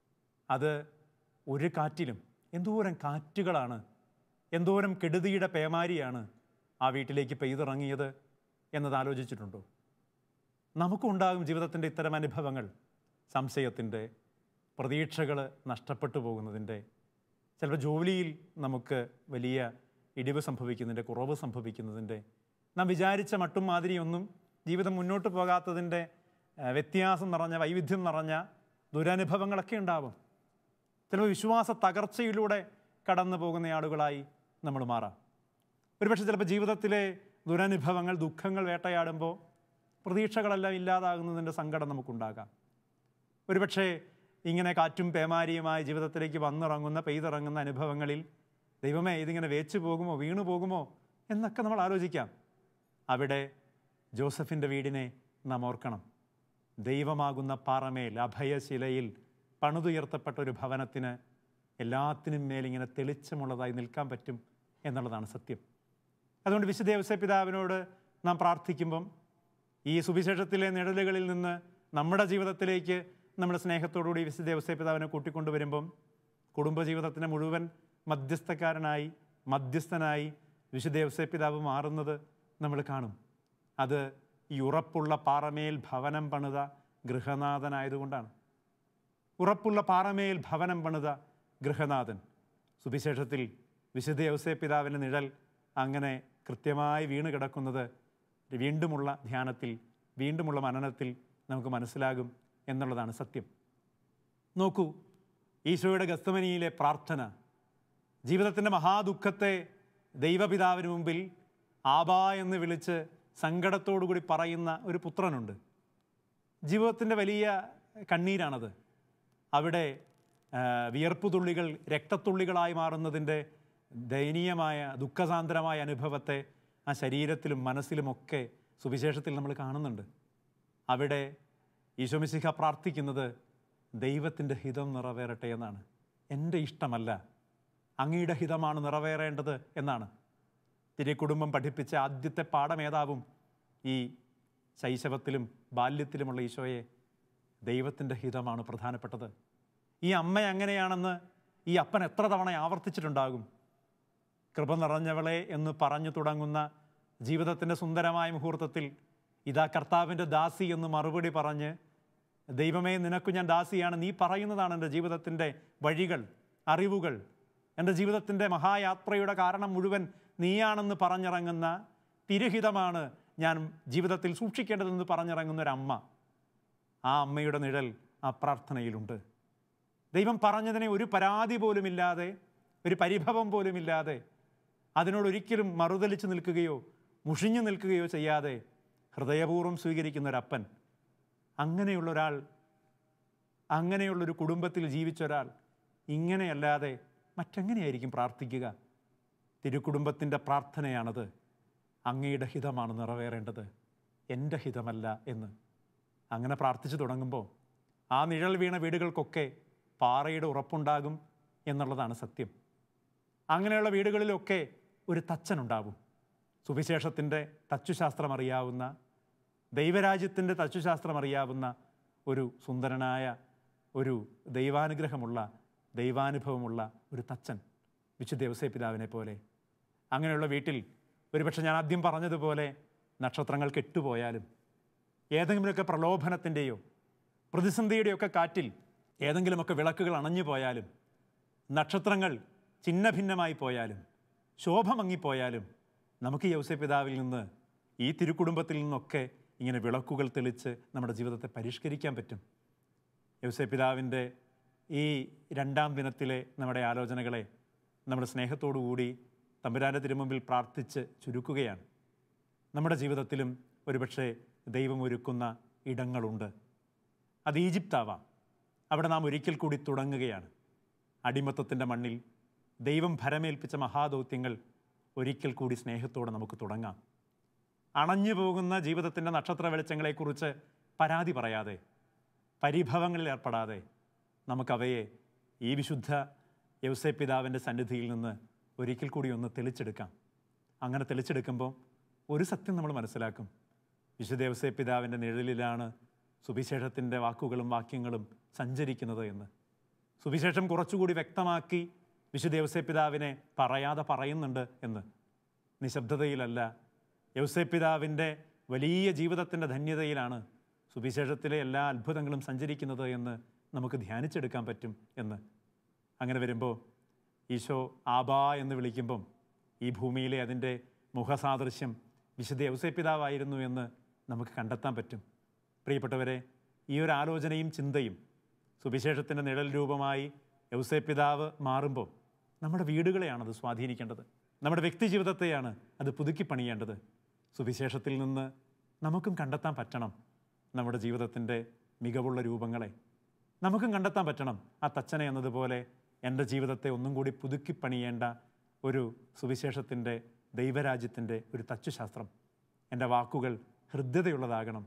അത് ഒരു കാറ്റിലും എന്തോരം കാറ്റുകളാണ് എന്തോരം കെടുതിയുടെ പേമാരിയാണ് ആ വീട്ടിലേക്ക് പെയ്തിറങ്ങിയത് എന്നത് ആലോചിച്ചിട്ടുണ്ടോ നമുക്കുണ്ടാകും ജീവിതത്തിൻ്റെ ഇത്തരം അനുഭവങ്ങൾ സംശയത്തിൻ്റെ പ്രതീക്ഷകൾ നഷ്ടപ്പെട്ടു പോകുന്നതിൻ്റെ ചിലപ്പോൾ ജോലിയിൽ നമുക്ക് വലിയ ഇടിവ് സംഭവിക്കുന്നതിൻ്റെ കുറവ് സംഭവിക്കുന്നതിൻ്റെ നാം വിചാരിച്ച മട്ടും മാതിരിയൊന്നും ജീവിതം മുന്നോട്ട് പോകാത്തതിൻ്റെ ഏഹ്, വ്യത്യാസം നിറഞ്ഞ വൈവിധ്യം നിറഞ്ഞ ദുരനുഭവങ്ങളൊക്കെ ഉണ്ടാവും ചിലപ്പോൾ വിശ്വാസ തകർച്ചയിലൂടെ കടന്നു പോകുന്ന ആളുകളായി നമ്മൾ മാറാം ഒരുപക്ഷെ ചിലപ്പോൾ ജീവിതത്തിലെ ദുരനുഭവങ്ങൾ ദുഃഖങ്ങൾ വേട്ടയാടുമ്പോൾ പ്രതീക്ഷകളെല്ലാം ഇല്ലാതാകുന്നതിൻ്റെ സങ്കടം നമുക്കുണ്ടാകാം ഒരുപക്ഷെ ഇങ്ങനെ കാറ്റും പേമാരിയുമായി ജീവിതത്തിലേക്ക് വന്നിറങ്ങുന്ന പെയ്തിറങ്ങുന്ന അനുഭവങ്ങളിൽ ദൈവമേ ഇതിങ്ങനെ വേച്ചു പോകുമോ വീണു പോകുമോ എന്നൊക്കെ നമ്മൾ ആലോചിക്കാം അവിടെ ജോസഫിൻ്റെ വീടിനെ നാം ഓർക്കണം ദൈവമാകുന്ന പാറമേൽ അഭയശിലയിൽ പണിതുയർത്തപ്പെട്ട ഒരു ഭവനത്തിന് എല്ലാത്തിനും മേലിങ്ങനെ തെളിച്ചമുള്ളതായി നിൽക്കാൻ പറ്റും എന്നുള്ളതാണ് സത്യം അതുകൊണ്ട് വിശുദ്ധ ഔസേ പിതാവിനോട് നാം പ്രാർത്ഥിക്കുമ്പം ഈ സുവിശേഷത്തിലെ നിഴലുകളിൽ നിന്ന് നമ്മുടെ ജീവിതത്തിലേക്ക് നമ്മുടെ സ്നേഹത്തോടുകൂടി വിശുദ്ധ ഔസേ പിതാവിനെ കൂട്ടിക്കൊണ്ടുവരുമ്പം കുടുംബജീവിതത്തിന് മുഴുവൻ മധ്യസ്ഥക്കാരനായി മധ്യസ്ഥനായി വിശുദ്ധ ഔസേ പിതാവ് മാറുന്നത് നമ്മൾ കാണും അത് ഈ ഉറപ്പുള്ള പാറമേൽ ഭവനം പണിത ഗൃഹനാഥനായതുകൊണ്ടാണ് ഉറപ്പുള്ള പാറമേൽ ഭവനം പണിത ഗൃഹനാഥൻ സുവിശേഷത്തിൽ വിശുദ്ധ ഔസേ പിതാവിൻ്റെ നിഴൽ അങ്ങനെ കൃത്യമായി വീണ് കിടക്കുന്നത് വീണ്ടുമുള്ള ധ്യാനത്തിൽ വീണ്ടുമുള്ള മനനത്തിൽ നമുക്ക് മനസ്സിലാകും എന്നുള്ളതാണ് സത്യം നോക്കൂ ഈശോയുടെ ഗസ്തമനിയിലെ പ്രാർത്ഥന ജീവിതത്തിൻ്റെ മഹാദുഃഖത്തെ ദൈവപിതാവിന് മുമ്പിൽ ആബാ എന്ന് വിളിച്ച് സങ്കടത്തോടു കൂടി പറയുന്ന ഒരു പുത്രനുണ്ട് ജീവിതത്തിൻ്റെ വലിയ കണ്ണീരാണത് അവിടെ ആ, വിയർപ്പ് തുള്ളികൾ രക്തത്തുള്ളികളായി മാറുന്നതിൻ്റെ ദയനീയമായ ദുഃഖസാന്ദ്രമായ അനുഭവത്തെ ആ ശരീരത്തിലും മനസ്സിലുമൊക്കെ സുവിശേഷത്തിൽ നമ്മൾ കാണുന്നുണ്ട് അവിടെ ഈശോമിശിഹ പ്രാർത്ഥിക്കുന്നത് ദൈവത്തിൻ്റെ ഹിതം നിറവേറട്ടെ എന്നാണ് എൻ്റെ ഇഷ്ടമല്ല അങ്ങയുടെ ഹിതമാണ് നിറവേറേണ്ടത് എന്നാണ് തിരി കുടുംബം പഠിപ്പിച്ച ആദ്യത്തെ പാഠമേതാവും ഈ ശൈശവത്തിലും ബാല്യത്തിലുമുള്ള ഈശോയെ ദൈവത്തിൻ്റെ ഹിതമാണ് പ്രധാനപ്പെട്ടത് ഈ അമ്മ എങ്ങനെയാണെന്ന് ഈ അപ്പൻ എത്ര തവണ ആവർത്തിച്ചിട്ടുണ്ടാകും കൃപ നിറഞ്ഞവളെ എന്ന് പറഞ്ഞു തുടങ്ങുന്ന ജീവിതത്തിൻ്റെ സുന്ദരമായ മുഹൂർത്തത്തിൽ ഇതാ കർത്താവിൻ്റെ ദാസി എന്ന് മറുപടി പറഞ്ഞ് ദൈവമേ നിനക്കു ഞാൻ ദാസിയാണ് നീ പറയുന്നതാണ് എൻ്റെ ജീവിതത്തിൻ്റെ വഴികൾ അറിവുകൾ എൻ്റെ ജീവിതത്തിൻ്റെ മഹായാത്രയുടെ കാരണം മുഴുവൻ നീയാണെന്ന് പറഞ്ഞിറങ്ങുന്ന തിരുഹിതമാണ് ഞാൻ ജീവിതത്തിൽ സൂക്ഷിക്കേണ്ടതെന്ന് പറഞ്ഞിറങ്ങുന്ന ഒരു അമ്മ ആ അമ്മയുടെ നിഴൽ ആ പ്രാർത്ഥനയിലുണ്ട് ദൈവം പറഞ്ഞതിനെ ഒരു പരാതി പോലുമില്ലാതെ ഒരു പരിഭവം പോലുമില്ലാതെ അതിനോട് ഒരിക്കലും മറുതലിച്ച് നിൽക്കുകയോ മുഷിഞ്ഞു നിൽക്കുകയോ ചെയ്യാതെ ഹൃദയപൂർവ്വം സ്വീകരിക്കുന്ന ഒരപ്പൻ അങ്ങനെയുള്ള ഒരാൾ അങ്ങനെയുള്ളൊരു കുടുംബത്തിൽ ജീവിച്ച ഒരാൾ ഇങ്ങനെയല്ലാതെ മറ്റെങ്ങനെയായിരിക്കും പ്രാർത്ഥിക്കുക തിരുക്കുടുംബത്തിൻ്റെ പ്രാർത്ഥനയാണത് അങ്ങയുടെ ഹിതമാണ് നിറവേറേണ്ടത് എൻ്റെ ഹിതമല്ല എന്ന് അങ്ങനെ പ്രാർത്ഥിച്ചു തുടങ്ങുമ്പോൾ ആ നിഴൽ വീണ വീടുകൾക്കൊക്കെ പാറയുടെ ഉറപ്പുണ്ടാകും എന്നുള്ളതാണ് സത്യം അങ്ങനെയുള്ള വീടുകളിലൊക്കെ ഒരു തച്ചനുണ്ടാവും സുവിശേഷത്തിൻ്റെ തച്ചുശാസ്ത്രം അറിയാവുന്ന ദൈവരാജ്യത്തിൻ്റെ തച്ചുശാസ്ത്രം അറിയാവുന്ന ഒരു സുന്ദരനായ ഒരു ദൈവാനുഗ്രഹമുള്ള ദൈവാനുഭവമുള്ള ഒരു തച്ചൻ വിശുദ്ധ ദേവസേ പിതാവിനെ പോലെ അങ്ങനെയുള്ള വീട്ടിൽ ഒരുപക്ഷെ ഞാൻ ആദ്യം പറഞ്ഞതുപോലെ നക്ഷത്രങ്ങൾ കെട്ടുപോയാലും ഏതെങ്കിലുമൊക്കെ പ്രലോഭനത്തിൻ്റെയോ പ്രതിസന്ധിയുടെയൊക്കെ കാറ്റിൽ ഏതെങ്കിലുമൊക്കെ വിളക്കുകൾ അണഞ്ഞു പോയാലും നക്ഷത്രങ്ങൾ ഛിന്ന ഭിന്നമായി പോയാലും ശോഭ മങ്ങിപ്പോയാലും നമുക്ക് ഈ യൗസപിതാവിൽ നിന്ന് ഈ തിരുക്കുടുംബത്തിൽ നിന്നൊക്കെ ഇങ്ങനെ വിളക്കുകൾ തെളിച്ച് നമ്മുടെ ജീവിതത്തെ പരിഷ്കരിക്കാൻ പറ്റും യൗസപിതാവിൻ്റെ ഈ രണ്ടാം ദിനത്തിലെ നമ്മുടെ ആലോചനകളെ നമ്മുടെ സ്നേഹത്തോടു കൂടി തമ്പുരാൻ്റെ തിരുമുമ്പിൽ പ്രാർത്ഥിച്ച് ചുരുക്കുകയാണ് നമ്മുടെ ജീവിതത്തിലും ഒരുപക്ഷെ ദൈവം ഒരുക്കുന്ന ഇടങ്ങളുണ്ട് അത് ഈജിപ്താവാം അവിടെ നാം ഒരിക്കൽ കൂടി തുടങ്ങുകയാണ് അടിമത്തത്തിൻ്റെ മണ്ണിൽ ദൈവം ഭരമേൽപ്പിച്ച മഹാദൗത്യങ്ങൾ ഒരിക്കൽ കൂടി സ്നേഹത്തോടെ നമുക്ക് തുടങ്ങാം അണഞ്ഞു പോകുന്ന ജീവിതത്തിൻ്റെ നക്ഷത്ര വെളിച്ചങ്ങളെക്കുറിച്ച് പരാതി പറയാതെ പരിഭവങ്ങളിൽ ഏർപ്പെടാതെ നമുക്കവയെ ഈ വിശുദ്ധ യൗസേ പിതാവിൻ്റെ സന്നിധിയിൽ നിന്ന് ഒരിക്കൽ കൂടി ഒന്ന് തെളിച്ചെടുക്കാം അങ്ങനെ തെളിച്ചെടുക്കുമ്പോൾ ഒരു സത്യം നമ്മൾ മനസ്സിലാക്കും വിശുദ്ധ യൗസേ പിതാവിൻ്റെ നിഴലിലാണ് സുവിശേഷത്തിൻ്റെ വാക്കുകളും വാക്യങ്ങളും സഞ്ചരിക്കുന്നത് എന്ന് സുവിശേഷം കുറച്ചുകൂടി വ്യക്തമാക്കി വിശുദ്ധ യൗസേ പിതാവിനെ പറയാതെ പറയുന്നുണ്ട് എന്ന് നിശബ്ദതയിലല്ല യൗസേ പിതാവിൻ്റെ വലിയ ജീവിതത്തിൻ്റെ ധന്യതയിലാണ് സുവിശേഷത്തിലെ എല്ലാ അത്ഭുതങ്ങളും സഞ്ചരിക്കുന്നത് എന്ന് നമുക്ക് ധ്യാനിച്ചെടുക്കാൻ പറ്റും എന്ന് അങ്ങനെ വരുമ്പോൾ ഈശോ ആബാ എന്ന് വിളിക്കുമ്പം ഈ ഭൂമിയിലെ അതിൻ്റെ മുഖസാദൃശ്യം വിശുദ്ധ യൗസേ പിതാവായിരുന്നു എന്ന് നമുക്ക് കണ്ടെത്താൻ പറ്റും പ്രിയപ്പെട്ടവരെ ഈ ഒരു ആലോചനയും ചിന്തയും സുവിശേഷത്തിൻ്റെ നിഴൽ രൂപമായി യൗസേ പിതാവ് മാറുമ്പോൾ നമ്മുടെ വീടുകളെയാണ് അത് സ്വാധീനിക്കേണ്ടത് നമ്മുടെ വ്യക്തി ജീവിതത്തെയാണ് അത് പുതുക്കി പണിയേണ്ടത് സുവിശേഷത്തിൽ നിന്ന് നമുക്കും കണ്ടെത്താൻ പറ്റണം നമ്മുടെ ജീവിതത്തിൻ്റെ മികവുള്ള രൂപങ്ങളെ നമുക്കും കണ്ടെത്താൻ പറ്റണം ആ തച്ചനെ എന്നതുപോലെ എൻ്റെ ജീവിതത്തെ ഒന്നും കൂടി പുതുക്കി പണിയേണ്ട ഒരു സുവിശേഷത്തിൻ്റെ ദൈവരാജ്യത്തിൻ്റെ ഒരു തച്ചുശാസ്ത്രം എൻ്റെ വാക്കുകൾ ഹൃദ്യതയുള്ളതാകണം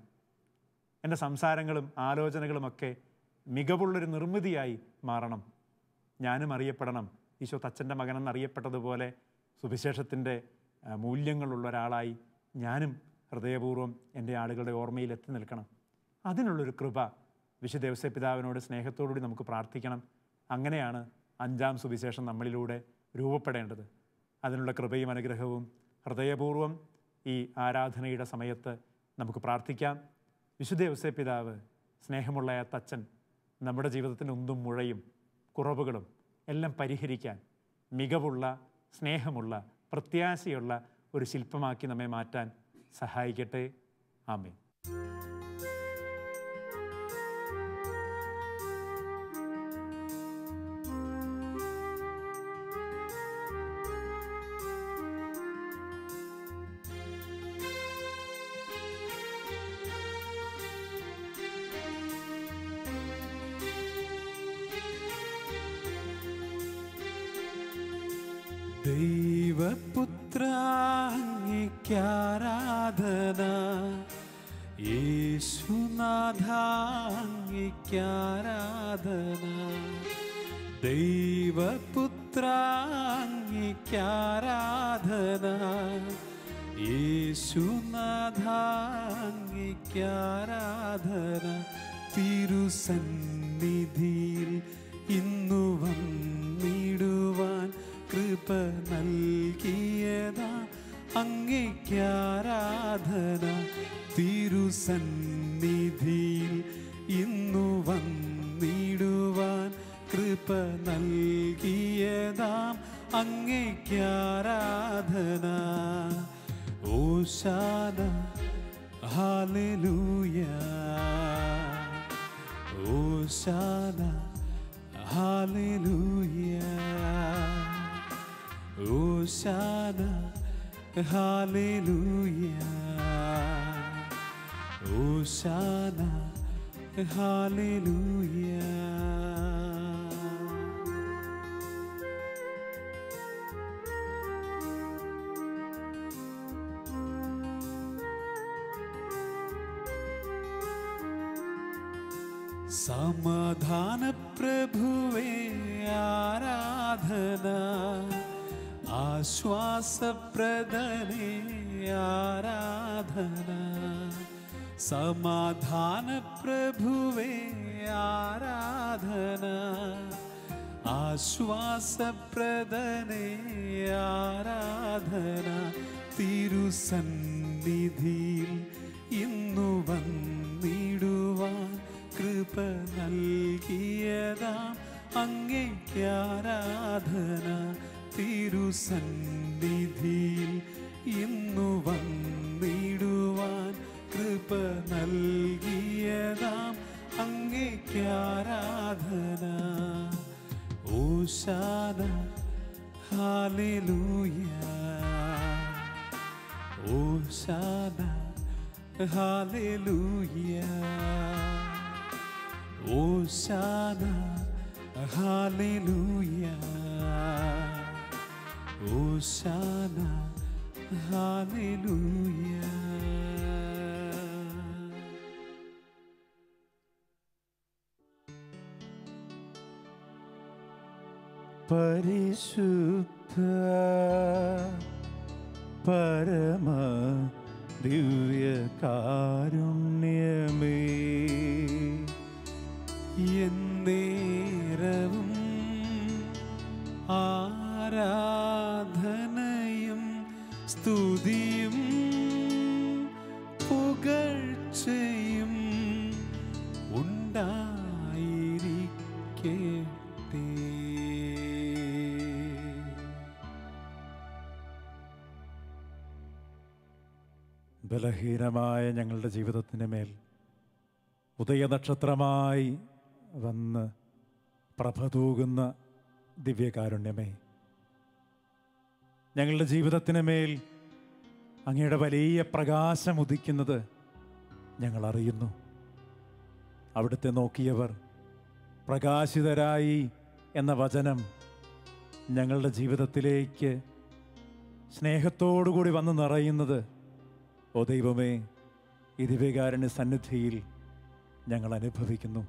എൻ്റെ സംസാരങ്ങളും ആലോചനകളുമൊക്കെ മികവുള്ളൊരു നിർമ്മിതിയായി മാറണം ഞാനും അറിയപ്പെടണം ഈശോ തച്ചൻ്റെ മകനെന്ന് അറിയപ്പെട്ടതുപോലെ സുവിശേഷത്തിൻ്റെ ആ, മൂല്യങ്ങളുള്ള ഒരാളായി ഞാനും ഹൃദയപൂർവ്വം എൻ്റെ ആളുകളുടെ ഓർമ്മയിൽ എത്തി നിൽക്കണം അതിനുള്ളൊരു കൃപ വിശുദ്ധ ദേവസ്വ പിതാവിനോട് സ്നേഹത്തോടുകൂടി നമുക്ക് പ്രാർത്ഥിക്കണം അങ്ങനെയാണ് അഞ്ചാം സുവിശേഷം നമ്മളിലൂടെ രൂപപ്പെടേണ്ടത് അതിനുള്ള കൃപയും അനുഗ്രഹവും ഹൃദയപൂർവ്വം ഈ ആരാധനയുടെ സമയത്ത് നമുക്ക് പ്രാർത്ഥിക്കാം വിശുദ്ധ ദേവസ്വ പിതാവ് സ്നേഹമുള്ള ആ തച്ചൻ നമ്മുടെ ജീവിതത്തിൻ്റെ ഒന്നും മുഴയും കുറവുകളും എല്ലാം പരിഹരിക്കാൻ മികവുള്ള സ്നേഹമുള്ള പ്രത്യാശയുള്ള ഒരു ശില്പമാക്കി നമ്മെ മാറ്റാൻ സഹായിക്കട്ടെ ആമേ ദൈവപുത്ര അങ്ങേക്കാരാധന യേശുനാഥ അങ്ങേക്കാരാധന ദൈവപുത്ര അങ്ങേക്കാരാധന യേശുനാഥ അങ്ങേക്കാരാധന തിരുസന്നിധിയിൽ ഇന്നു വന്നിടുവാൻ കൃപ നൽകിയതാ അങ്ങേക്കാരാധന തിരുസന്നിധിയിൽ ഇന്നു വന്നിടുവാൻ കൃപ നൽകിയതാം അങ്ങേക്കാരാധന ഓശാന ഹാലലൂയ ഓശാന ഹാലലൂയ ഓശാന ഹാലലൂയ ഓശാന ഹാലലൂയ സമാധാന പ്രഭുവേ ആരാധന ആശ്വാസപ്രദനേ ആരാധന സമാധാന പ്രഭുവേ ആരാധന ആശ്വാസപ്രദനേ ആരാധന തിരുസന്നിധിയിൽ ഇന്നു വന്നിടുവാൻ കൃപ നൽകിയതാം അങ്ങേക്കാരാധന തിരുസന്നിധിയിൽ ഇന്നു വന്നിടുവാൻ കൃപ നൽകിയതാം അങ്ങേക്കാരാധന ഓശാന ഹാലലൂയ ഓശാന ഹാലലൂയ ഓശാന ഹാലലൂയ ഓശാന ഹാലലൂയ പരിശുദ്ധ പരമ ദിവ്യകാരുണ്യമേ എന്നേരവും ആരാധനയും സ്തുതിയും പുകഴ്ചയും ഉണ്ടായിരിക്കട്ടെ ബലഹീനമായ ഞങ്ങളുടെ ജീവിതത്തിന് മേൽ ഉദയനക്ഷത്രമായി വന്ന് പ്രഭ തൂകുന്ന ദിവ്യകാരുണ്യമേ ഞങ്ങളുടെ ജീവിതത്തിന് മേൽ അങ്ങയുടെ വലിയ പ്രകാശം ഉദിക്കുന്നത് ഞങ്ങൾ അറിയുന്നു അവിടുത്തെ നോക്കിയവർ പ്രകാശിതരായി എന്ന വചനം ഞങ്ങളുടെ ജീവിതത്തിലേക്ക് സ്നേഹത്തോടുകൂടി വന്ന് നിറയുന്നത് ഓ ദൈവമേ ഈ ദിവ്യകാരുണ്യ സന്നിധിയിൽ ഞങ്ങൾ അനുഭവിക്കുന്നു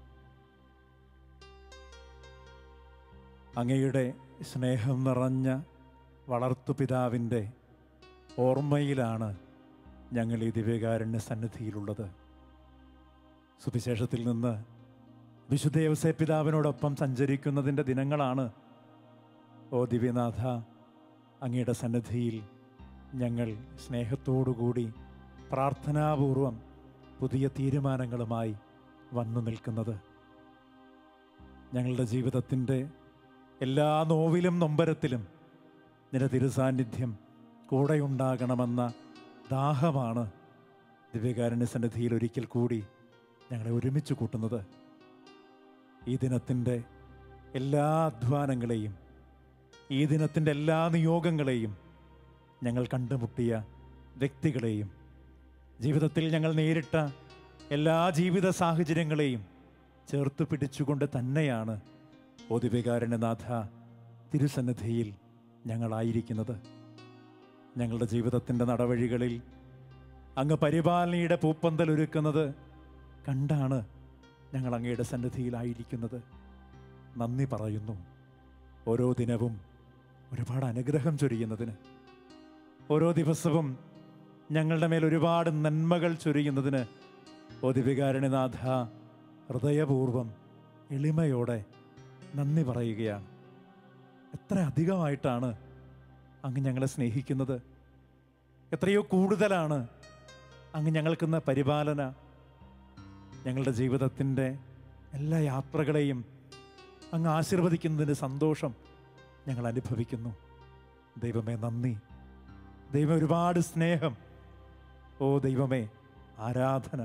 അങ്ങയുടെ സ്നേഹം നിറഞ്ഞ വളർത്തുപിതാവിൻ്റെ ഓർമ്മയിലാണ് ഞങ്ങൾ ഈ ദിവ്യകാരുണ്യ സന്നിധിയിലുള്ളത് സുവിശേഷത്തിൽ നിന്ന് വിശുദ്ധ യവസേ പിതാവിനോടൊപ്പം സഞ്ചരിക്കുന്നതിൻ്റെ ദിനങ്ങളാണ് ഓ ദിവ്യനാഥ അങ്ങയുടെ സന്നിധിയിൽ ഞങ്ങൾ സ്നേഹത്തോടുകൂടി പ്രാർത്ഥനാപൂർവം പുതിയ തീരുമാനങ്ങളുമായി വന്നു നിൽക്കുന്നത് ഞങ്ങളുടെ ജീവിതത്തിൻ്റെ എല്ലാ നോവിലും നൊമ്പരത്തിലും നിന്റെ തിരുസാന്നിധ്യം കൂടെയുണ്ടാകണമെന്ന ദാഹമാണ് ദിവ്യകാരുണ്യ സന്നിധിയിൽ ഒരിക്കൽ കൂടി ഞങ്ങളെ ഒരുമിച്ച് കൂട്ടുന്നത് ഈ ദിനത്തിൻ്റെ എല്ലാ അധ്വാനങ്ങളെയും ഈ ദിനത്തിൻ്റെ എല്ലാ നിയോഗങ്ങളെയും ഞങ്ങൾ കണ്ടുമുട്ടിയ വ്യക്തികളെയും ജീവിതത്തിൽ ഞങ്ങൾ നേരിട്ട എല്ലാ ജീവിത സാഹചര്യങ്ങളെയും ചേർത്ത് പിടിച്ചുകൊണ്ട് തന്നെയാണ് ഓദിവികാരനാഥ തിരുസന്നിധിയിൽ ഞങ്ങളായിരിക്കുന്നത് ഞങ്ങളുടെ ജീവിതത്തിൻ്റെ നടവഴികളിൽ അങ്ങ് പരിപാലനയുടെ പൂപ്പന്തൽ ഒരുക്കുന്നത് കണ്ടാണ് ഞങ്ങൾ അങ്ങയുടെ സന്നിധിയിലായിരിക്കുന്നത് നന്ദി പറയുന്നു ഓരോ ദിനവും ഒരുപാട് അനുഗ്രഹം ചൊരിയുന്നതിന് ഓരോ ദിവസവും ഞങ്ങളുടെ മേൽ ഒരുപാട് നന്മകൾ ചൊരിയുന്നതിന് ഓ ദിവികാരണിനാഥ ഹൃദയപൂർവം എളിമയോടെ നന്ദി പറയുകയാണ് എത്ര അധികമായിട്ടാണ് അങ്ങ് ഞങ്ങളെ സ്നേഹിക്കുന്നത് എത്രയോ കൂടുതലാണ് അങ്ങ് ഞങ്ങൾക്കുന്ന പരിപാലന ഞങ്ങളുടെ ജീവിതത്തിൻ്റെ എല്ലാ യാത്രകളെയും അങ്ങ് ആശീർവദിക്കുന്നതിൻ്റെ സന്തോഷം ഞങ്ങൾ അനുഭവിക്കുന്നു ദൈവമേ നന്ദി ദൈവം ഒരുപാട് സ്നേഹം ഓ ദൈവമേ ആരാധന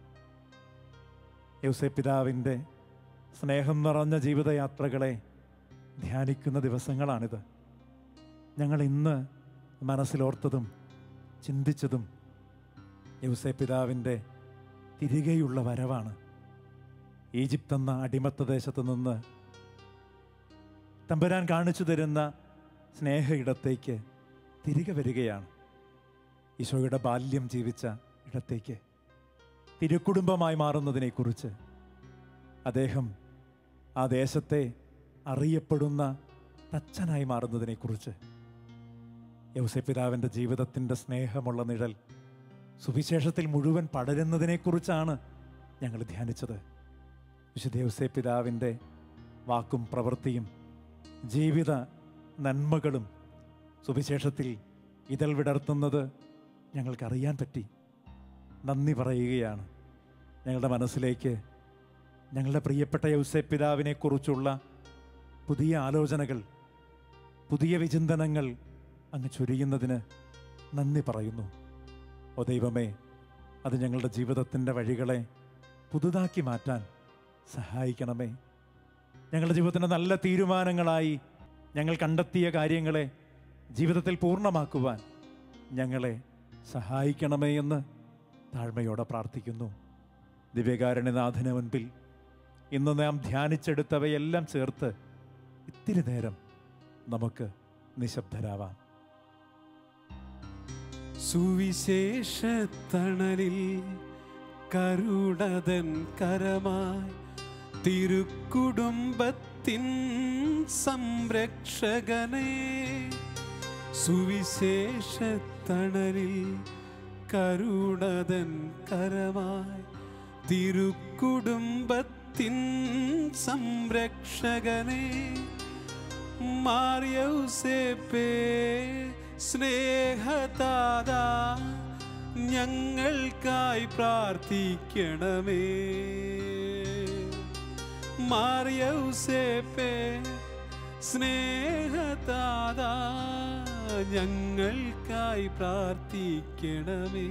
യൗസേ പിതാവിൻ്റെ സ്നേഹം നിറഞ്ഞ ജീവിതയാത്രകളെ ധ്യാനിക്കുന്ന ദിവസങ്ങളാണിത് ഞങ്ങൾ ഇന്ന് മനസ്സിലോർത്തതും ചിന്തിച്ചതും യൗസേ പിതാവിൻ്റെ തിരികെയുള്ള വരവാണ് ഈജിപ്ത് എന്ന അടിമത്ത ദേശത്ത് നിന്ന് തമ്പുരാൻ കാണിച്ചു തരുന്ന സ്നേഹ ഇടത്തേക്ക് തിരികെ വരികയാണ് ഈശോയുടെ ബാല്യം ജീവിച്ച ഇടത്തേക്ക് തിരുക്കുടുംബമായി മാറുന്നതിനെക്കുറിച്ച് അദ്ദേഹം ആ ദേശത്തെ അറിയപ്പെടുന്ന തച്ചനായി മാറുന്നതിനെക്കുറിച്ച് യൗസപിതാവിൻ്റെ ജീവിതത്തിൻ്റെ സ്നേഹമുള്ള നിഴൽ സുവിശേഷത്തിൽ മുഴുവൻ പടരുന്നതിനെക്കുറിച്ചാണ് ഞങ്ങൾ ധ്യാനിച്ചത് വിശുദ്ധ യൗസപിതാവിൻ്റെ വാക്കും പ്രവൃത്തിയും ജീവിത നന്മകളും സുവിശേഷത്തിൽ ഇതൾ വിടർത്തുന്നത് ഞങ്ങൾക്കറിയാൻ പറ്റി നന്ദി പറയുകയാണ് ഞങ്ങളുടെ മനസ്സിലേക്ക് ഞങ്ങളുടെ പ്രിയപ്പെട്ട യൗസേ പിതാവിനെക്കുറിച്ചുള്ള പുതിയ ആലോചനകൾ പുതിയ വിചിന്തനങ്ങൾ അങ്ങ് ചൊരിയുന്നതിന് നന്ദി പറയുന്നു ഓ ദൈവമേ അത് ഞങ്ങളുടെ ജീവിതത്തിൻ്റെ വഴികളെ പുതുതാക്കി മാറ്റാൻ സഹായിക്കണമേ ഞങ്ങളുടെ ജീവിതത്തിൻ്റെ നല്ല തീരുമാനങ്ങളായി ഞങ്ങൾ കണ്ടെത്തിയ കാര്യങ്ങളെ ജീവിതത്തിൽ പൂർണ്ണമാക്കുവാൻ ഞങ്ങളെ സഹായിക്കണമേ എന്ന് താഴ്മയോടെ പ്രാർത്ഥിക്കുന്നു ദിവ്യകാരുണ്യനാഥന് മുൻപിൽ ഇന്ന് നാം ധ്യാനിച്ചെടുത്തവയെല്ലാം ചേർത്ത് ഇത്തിരി നേരം നമുക്ക് നിശബ്ദരാവാം സുവിശേഷത്തണലിൽ കരുണതൻ കരമായി തിരുക്കുടുംബത്തിൻ സംരക്ഷകനെ സുവിശേഷത്തണലിൽ കരുണതൻ കരമായി തിരുക്കുടുംബത്തിൻ സംരക്ഷകനെ മാറിയൗസേപ്പേ സ്നേഹതാതാ ഞങ്ങൾക്കായി പ്രാർത്ഥിക്കണമേ മാറിയൗസേപ്പേ സ്നേഹതാതാ ഞങ്ങൾക്കായി പ്രാർത്ഥിക്കണമേ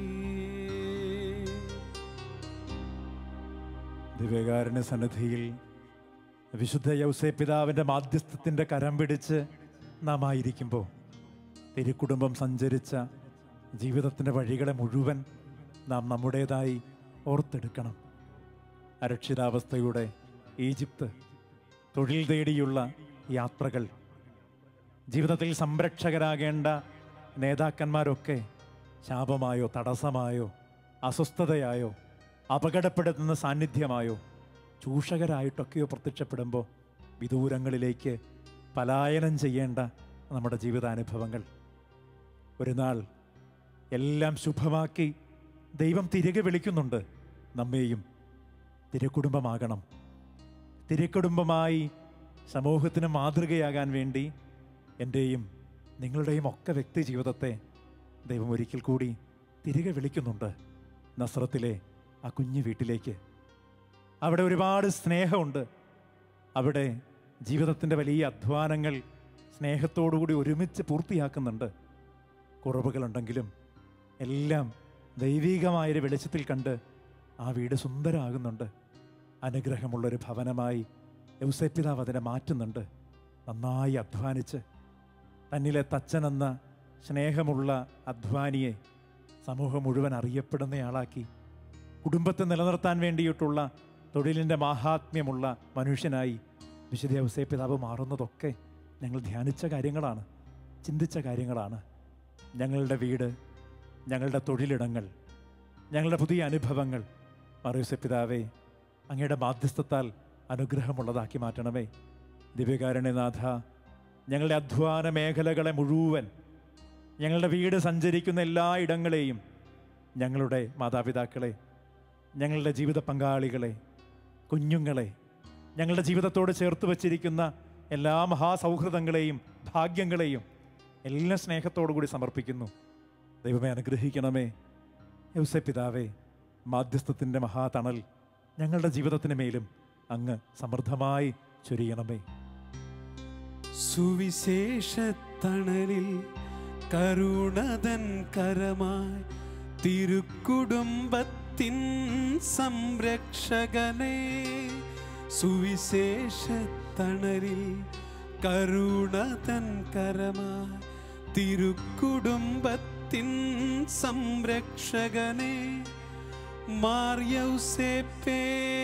ദിവ്യകാരുണ്യ സന്നിധിയിൽ വിശുദ്ധ യൗസേ പിതാവിൻ്റെ മാധ്യസ്ഥത്തിൻ്റെ കരം പിടിച്ച് നാം ആയിരിക്കുമ്പോൾ തിരുക്കുടുംബം സഞ്ചരിച്ച ജീവിതത്തിൻ്റെ വഴികളെ മുഴുവൻ നാം നമ്മുടേതായി ഓർത്തെടുക്കണം അരക്ഷിതാവസ്ഥയുടെ ഈജിപ്ത് തൊഴിൽ തേടിയുള്ള യാത്രകൾ ജീവിതത്തിൽ സംരക്ഷകരാകേണ്ട നേതാക്കന്മാരൊക്കെ ശാപമായോ തടസ്സമായോ അസ്വസ്ഥതയായോ അപകടപ്പെടുത്തുന്ന സാന്നിധ്യമായോ ചൂഷകരായിട്ടൊക്കെയോ പ്രത്യക്ഷപ്പെടുമ്പോൾ വിദൂരങ്ങളിലേക്ക് പലായനം ചെയ്യേണ്ട നമ്മുടെ ജീവിതാനുഭവങ്ങൾ ഒരു നാൾ എല്ലാം ശുഭമാക്കി ദൈവം തിരികെ വിളിക്കുന്നുണ്ട് നമ്മെയും തിരുക്കുടുംബമാകണം തിരുക്കുടുംബമായി സമൂഹത്തിന് മാതൃകയാകാൻ വേണ്ടി എൻ്റെയും നിങ്ങളുടെയും ഒക്കെ വ്യക്തി ജീവിതത്തെ ദൈവം ഒരിക്കൽ കൂടി തിരികെ വിളിക്കുന്നുണ്ട് നസ്രത്തിലെ ആ കുഞ്ഞു വീട്ടിലേക്ക് അവിടെ ഒരുപാട് സ്നേഹമുണ്ട് അവിടെ ജീവിതത്തിൻ്റെ വലിയ അധ്വാനങ്ങൾ സ്നേഹത്തോടുകൂടി ഒരുമിച്ച് പൂർത്തിയാക്കുന്നുണ്ട് കുറവുകളുണ്ടെങ്കിലും എല്ലാം ദൈവീകമായൊരു വെളിച്ചത്തിൽ കണ്ട് ആ വീട് സുന്ദരമാകുന്നുണ്ട് അനുഗ്രഹമുള്ളൊരു ഭവനമായി യൗസേപ്പിതാവ് അതിനെ മാറ്റുന്നുണ്ട് നന്നായി അധ്വാനിച്ച് തന്നിലെ തച്ചനെന്ന സ്നേഹമുള്ള അധ്വാനിയെ സമൂഹം മുഴുവൻ അറിയപ്പെടുന്നയാളാക്കി കുടുംബത്തെ നിലനിർത്താൻ വേണ്ടിയിട്ടുള്ള തൊഴിലിൻ്റെ മാഹാത്മ്യമുള്ള മനുഷ്യനായി വിശുദ്ധ യൗസേപ്പിതാവ് മാറുന്നതൊക്കെ ഞങ്ങൾ ധ്യാനിച്ച കാര്യങ്ങളാണ് ചിന്തിച്ച കാര്യങ്ങളാണ് ഞങ്ങളുടെ വീട് ഞങ്ങളുടെ തൊഴിലിടങ്ങൾ ഞങ്ങളുടെ പുതിയ അനുഭവങ്ങൾ മറിയൂസ പിതാവേ അങ്ങയുടെ ബാധ്യസ്ഥത്താൽ അനുഗ്രഹമുള്ളതാക്കി മാറ്റണമേ ദിവ്യകാരുണ്യനാഥ ഞങ്ങളുടെ അധ്വാന മേഖലകളെ മുഴുവൻ ഞങ്ങളുടെ വീട് സഞ്ചരിക്കുന്ന എല്ലാ ഇടങ്ങളെയും ഞങ്ങളുടെ മാതാപിതാക്കളെ ഞങ്ങളുടെ ജീവിത പങ്കാളികളെ കുഞ്ഞുങ്ങളെ ഞങ്ങളുടെ ജീവിതത്തോട് ചേർത്ത് വച്ചിരിക്കുന്ന എല്ലാ മഹാസൗഹൃദങ്ങളെയും ഭാഗ്യങ്ങളെയും എല്ലാം സ്നേഹത്തോടു കൂടി സമർപ്പിക്കുന്നു ദൈവമേ അനുഗ്രഹിക്കണമേ യൗസെ പിതാവേ മാധ്യസ്ഥത്തിൻ്റെ മഹാതണൽ ഞങ്ങളുടെ ജീവിതത്തിന് മേലും അങ്ങ് സമൃദ്ധമായി ചൊരിയണമേ സുവിശേഷത്തണലിൽ കരുണതൻ കരമായി തിരുക്കുടുംബത്തിൻ സംരക്ഷകനെ സുവിശേഷത്തണലിൽ കരുണതൻ കരമായി തിരുക്കുടുംബത്തിൻ സംരക്ഷകനെ മാർയൗസേപ്പേ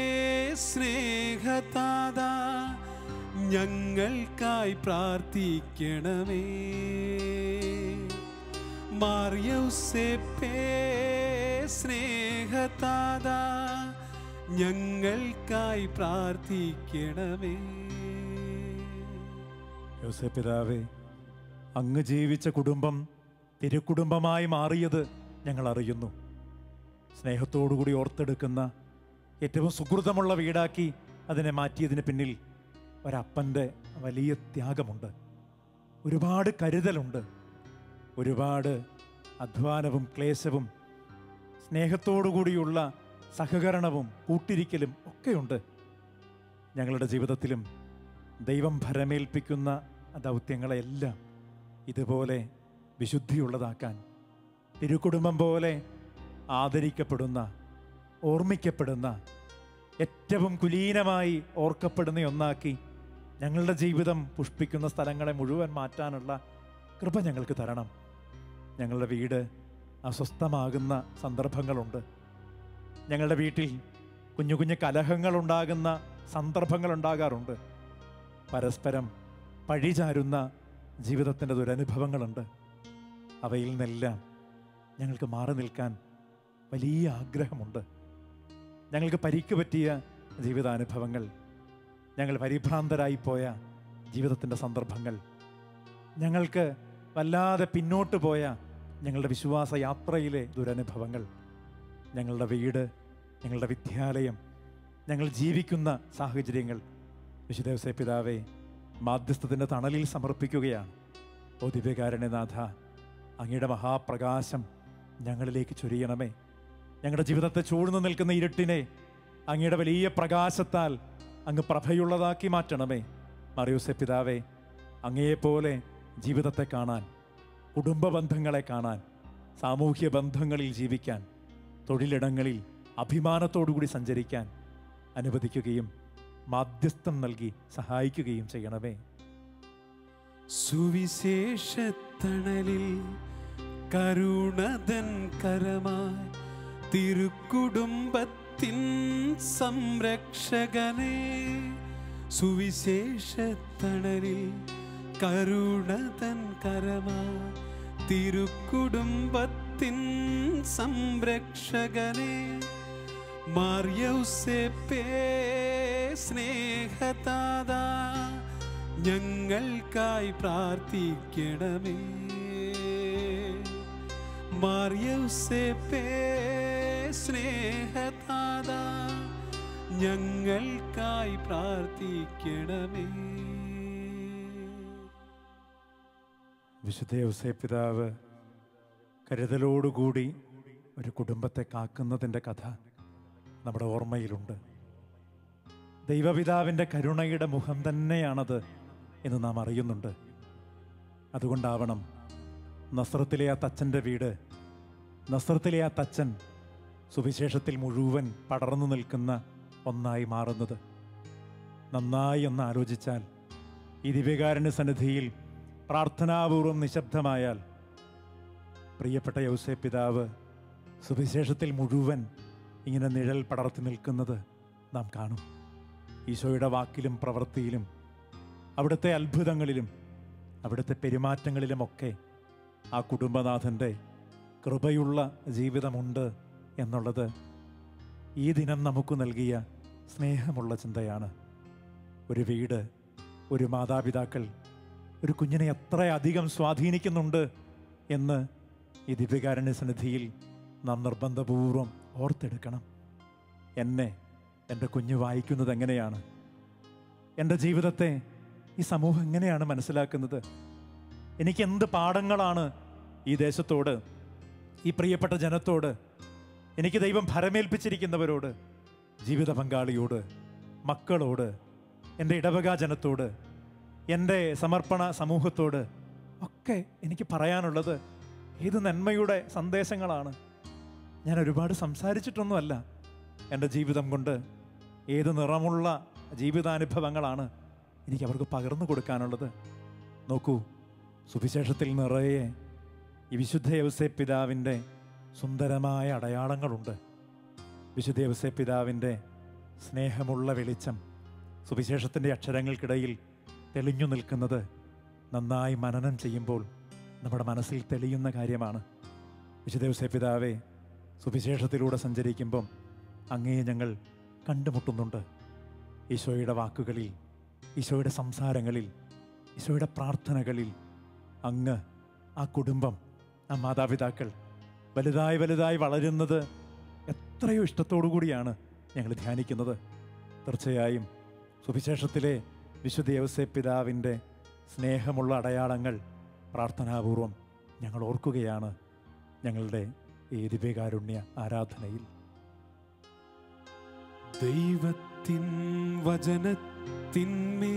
സ്നേഹതാതാ ഞങ്ങൾക്കായി പ്രാർത്ഥിക്കണമേ മാർയൗസേപ്പേ സ്നേഹതാതാ ഞങ്ങൾക്കായി പ്രാർത്ഥിക്കണമേ യൗസെ പിതാവേ അങ്ങ് ജീവിച്ച കുടുംബം തിരുക്കുടുംബമായി മാറിയത് ഞങ്ങൾ അറിയുന്നു സ്നേഹത്തോടുകൂടി ഓർത്തെടുക്കുന്ന ഏറ്റവും സുഹൃതമുള്ള വീടാക്കി അതിനെ മാറ്റിയതിന് പിന്നിൽ ഒരപ്പൻ്റെ വലിയ ത്യാഗമുണ്ട് ഒരുപാട് കരുതലുണ്ട് ഒരുപാട് അധ്വാനവും ക്ലേശവും സ്നേഹത്തോടുകൂടിയുള്ള സഹകരണവും കൂട്ടിരിക്കലും ഒക്കെയുണ്ട് ഞങ്ങളുടെ ജീവിതത്തിലും ദൈവം ഭരമേൽപ്പിക്കുന്ന ദൗത്യങ്ങളെല്ലാം ഇതുപോലെ വിശുദ്ധിയുള്ളതാക്കാൻ തിരുക്കുടുംബം പോലെ ആദരിക്കപ്പെടുന്ന ഓർമ്മിക്കപ്പെടുന്ന ഏറ്റവും കുലീനമായി ഓർക്കപ്പെടുന്ന ഒന്നാക്കി ഞങ്ങളുടെ ജീവിതം പുഷ്പിക്കുന്ന സ്ഥലങ്ങളെ മുഴുവൻ മാറ്റാനുള്ള കൃപ ഞങ്ങൾക്ക് തരണം ഞങ്ങളുടെ വീട് അസ്വസ്ഥമാകുന്ന സന്ദർഭങ്ങളുണ്ട് ഞങ്ങളുടെ വീട്ടിൽ കുഞ്ഞു കുഞ്ഞു കലഹങ്ങളുണ്ടാകുന്ന സന്ദർഭങ്ങളുണ്ടാകാറുണ്ട് പരസ്പരം പഴിചാരുന്ന ജീവിതത്തിൻ്റെ ദുരനുഭവങ്ങളുണ്ട് അവയിൽ നിന്നെല്ലാം ഞങ്ങൾക്ക് മാറി നിൽക്കാൻ വലിയ ആഗ്രഹമുണ്ട് ഞങ്ങൾക്ക് പരിക്ക് പറ്റിയ ജീവിതാനുഭവങ്ങൾ ഞങ്ങൾ പരിഭ്രാന്തരായി പോയ ജീവിതത്തിൻ്റെ സന്ദർഭങ്ങൾ ഞങ്ങൾക്ക് വല്ലാതെ പിന്നോട്ട് പോയ ഞങ്ങളുടെ വിശ്വാസ യാത്രയിലെ ദുരനുഭവങ്ങൾ ഞങ്ങളുടെ വീട് ഞങ്ങളുടെ വിദ്യാലയം ഞങ്ങൾ ജീവിക്കുന്ന സാഹചര്യങ്ങൾ വിശുദ്ധ പിതാവെ മാധ്യസ്ഥത്തിൻ്റെ തണലിൽ സമർപ്പിക്കുകയാണ് ഓ ദിവ്യകാരുണ്യനാഥ അങ്ങയുടെ മഹാപ്രകാശം ഞങ്ങളിലേക്ക് ചൊരിയണമേ ഞങ്ങളുടെ ജീവിതത്തെ ചൂഴ്ന്നു നിൽക്കുന്ന ഇരുട്ടിനെ അങ്ങയുടെ വലിയ പ്രകാശത്താൽ അങ്ങ് പ്രഭയുള്ളതാക്കി മാറ്റണമേ മറിയൂസെ പിതാവേ അങ്ങയെപ്പോലെ ജീവിതത്തെ കാണാൻ കുടുംബ ബന്ധങ്ങളെ കാണാൻ സാമൂഹ്യ ബന്ധങ്ങളിൽ ജീവിക്കാൻ തൊഴിലിടങ്ങളിൽ അഭിമാനത്തോടുകൂടി സഞ്ചരിക്കാൻ അനുവദിക്കുകയും മാധ്യസ്ഥം നൽകി സഹായിക്കുകയും ചെയ്യണമേ സുവിശേഷത്തണലിൽ കരുണതൻ കരമായി തിരുക്കുടുംബത്തിൻ സംരക്ഷകനെ സുവിശേഷത്തണലിൽ കരുണതൻ കരമായി തിരുക്കുടുംബത്തിൻ സംരക്ഷകനെ മാർയൗസേപ്പേ സ്നേഹതാതാ ഞങ്ങൾക്കായി പ്രാർത്ഥിക്കണമേ മാർയൗസേപ്പേ സ്നേഹതാതാ ഞങ്ങൾക്കായി പ്രാർത്ഥിക്കണമേ വിശുദ്ധ യൗസേ പിതാവ് കരുതലോടുകൂടി ഒരു കുടുംബത്തെ കാക്കുന്നതിൻ്റെ കഥ നമ്മുടെ ഓർമ്മയിലുണ്ട് ദൈവപിതാവിൻ്റെ കരുണയുടെ മുഖം തന്നെയാണത് എന്ന് നാം അറിയുന്നുണ്ട് അതുകൊണ്ടാവണം നസ്രത്തിലെ ആ തച്ചൻ്റെ വീട് നസ്രത്തിലെ ആ തച്ചൻ സുവിശേഷത്തിൽ മുഴുവൻ പടർന്നു നിൽക്കുന്ന ഒന്നായി മാറുന്നത് നന്നായി ഒന്ന് ആലോചിച്ചാൽ ഈ ദിവ്യകാരുണ്യ സന്നിധിയിൽ പ്രാർത്ഥനാപൂർവം നിശബ്ദമായാൽ പ്രിയപ്പെട്ട യൗസേ പിതാവ് സുവിശേഷത്തിൽ മുഴുവൻ ഇങ്ങനെ നിഴൽ പടർത്തി നിൽക്കുന്നത് നാം കാണും ഈശോയുടെ വാക്കിലും പ്രവൃത്തിയിലും അവിടുത്തെ അത്ഭുതങ്ങളിലും അവിടുത്തെ പെരുമാറ്റങ്ങളിലുമൊക്കെ ആ കുടുംബനാഥൻ്റെ കൃപയുള്ള ജീവിതമുണ്ട് എന്നുള്ളത് ഈ ദിനം നമുക്ക് നൽകിയ സ്നേഹമുള്ള ചിന്തയാണ് ഒരു വീട് ഒരു മാതാപിതാക്കൾ ഒരു കുഞ്ഞിനെ എത്രയധികം സ്വാധീനിക്കുന്നുണ്ട് എന്ന് ഈ ദിവ്യകാരുണ്യ സന്നിധിയിൽ നാം നിർബന്ധപൂർവം ഓർത്തെടുക്കണം എന്നെ എൻ്റെ കുഞ്ഞ് വായിക്കുന്നത് എങ്ങനെയാണ് എൻ്റെ ജീവിതത്തെ ഈ സമൂഹം എങ്ങനെയാണ് മനസ്സിലാക്കുന്നത് എനിക്ക് എന്ത് പാഠങ്ങളാണ് ഈ ദേശത്തോട് ഈ പ്രിയപ്പെട്ട ജനത്തോട് എനിക്ക് ദൈവം ഭരമേൽപ്പിച്ചിരിക്കുന്നവരോട് ജീവിത പങ്കാളിയോട് മക്കളോട് എൻ്റെ ഇടവക ജനത്തോട് എൻ്റെ സമർപ്പണ സമൂഹത്തോട് ഒക്കെ എനിക്ക് പറയാനുള്ളത് ഏത് നന്മയുടെ സന്ദേശങ്ങളാണ് ഞാൻ ഒരുപാട് സംസാരിച്ചിട്ടൊന്നുമല്ല എൻ്റെ ജീവിതം കൊണ്ട് ഏത് നിറമുള്ള ജീവിതാനുഭവങ്ങളാണ് എനിക്ക് അവർക്ക് പകർന്നു കൊടുക്കാനുള്ളത് നോക്കൂ സുവിശേഷത്തിൽ നിറയെ ഈ വിശുദ്ധ യവസേ പിതാവിൻ്റെ സുന്ദരമായ അടയാളങ്ങളുണ്ട് വിശുദ്ധ യവസേ പിതാവിൻ്റെ സ്നേഹമുള്ള വെളിച്ചം സുവിശേഷത്തിൻ്റെ അക്ഷരങ്ങൾക്കിടയിൽ തെളിഞ്ഞു നിൽക്കുന്നത് നന്നായി മനനം ചെയ്യുമ്പോൾ നമ്മുടെ മനസ്സിൽ തെളിയുന്ന കാര്യമാണ് വിശുദ്ധ യവസേ പിതാവെ സുവിശേഷത്തിലൂടെ സഞ്ചരിക്കുമ്പം അങ്ങേ ഞങ്ങൾ കണ്ടുമുട്ടുന്നുണ്ട് ഈശോയുടെ വാക്കുകളിൽ ഈശോയുടെ സംസാരങ്ങളിൽ ഈശോയുടെ പ്രാർത്ഥനകളിൽ അങ്ങ് ആ കുടുംബം ആ മാതാപിതാക്കൾ വലുതായി വലുതായി വളരുന്നത് എത്രയോ ഇഷ്ടത്തോടു കൂടിയാണ് ഞങ്ങൾ ധ്യാനിക്കുന്നത് തീർച്ചയായും സുവിശേഷത്തിലെ വിശുദ്ധ യവസേ പിതാവിൻ്റെ സ്നേഹമുള്ള അടയാളങ്ങൾ പ്രാർത്ഥനാപൂർവം ഞങ്ങൾ ഓർക്കുകയാണ് ഞങ്ങളുടെ ഈ ദിവ്യകാരുണ്യ ആരാധനയിൽ ദൈവത്തിൻ വചനത്തിന്മേ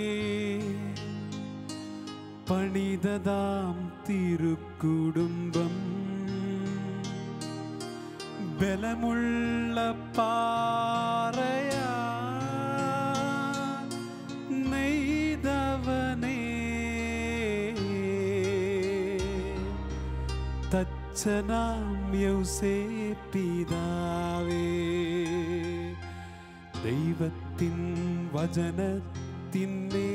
പണിതതാം തിരുക്കുടുംബം ബലമുള്ള പാറയാ നെയ്തവനേ തച്ചനാം യൗസേ പിതാവേ ദൈവത്തിൻ വചനത്തിന്മേ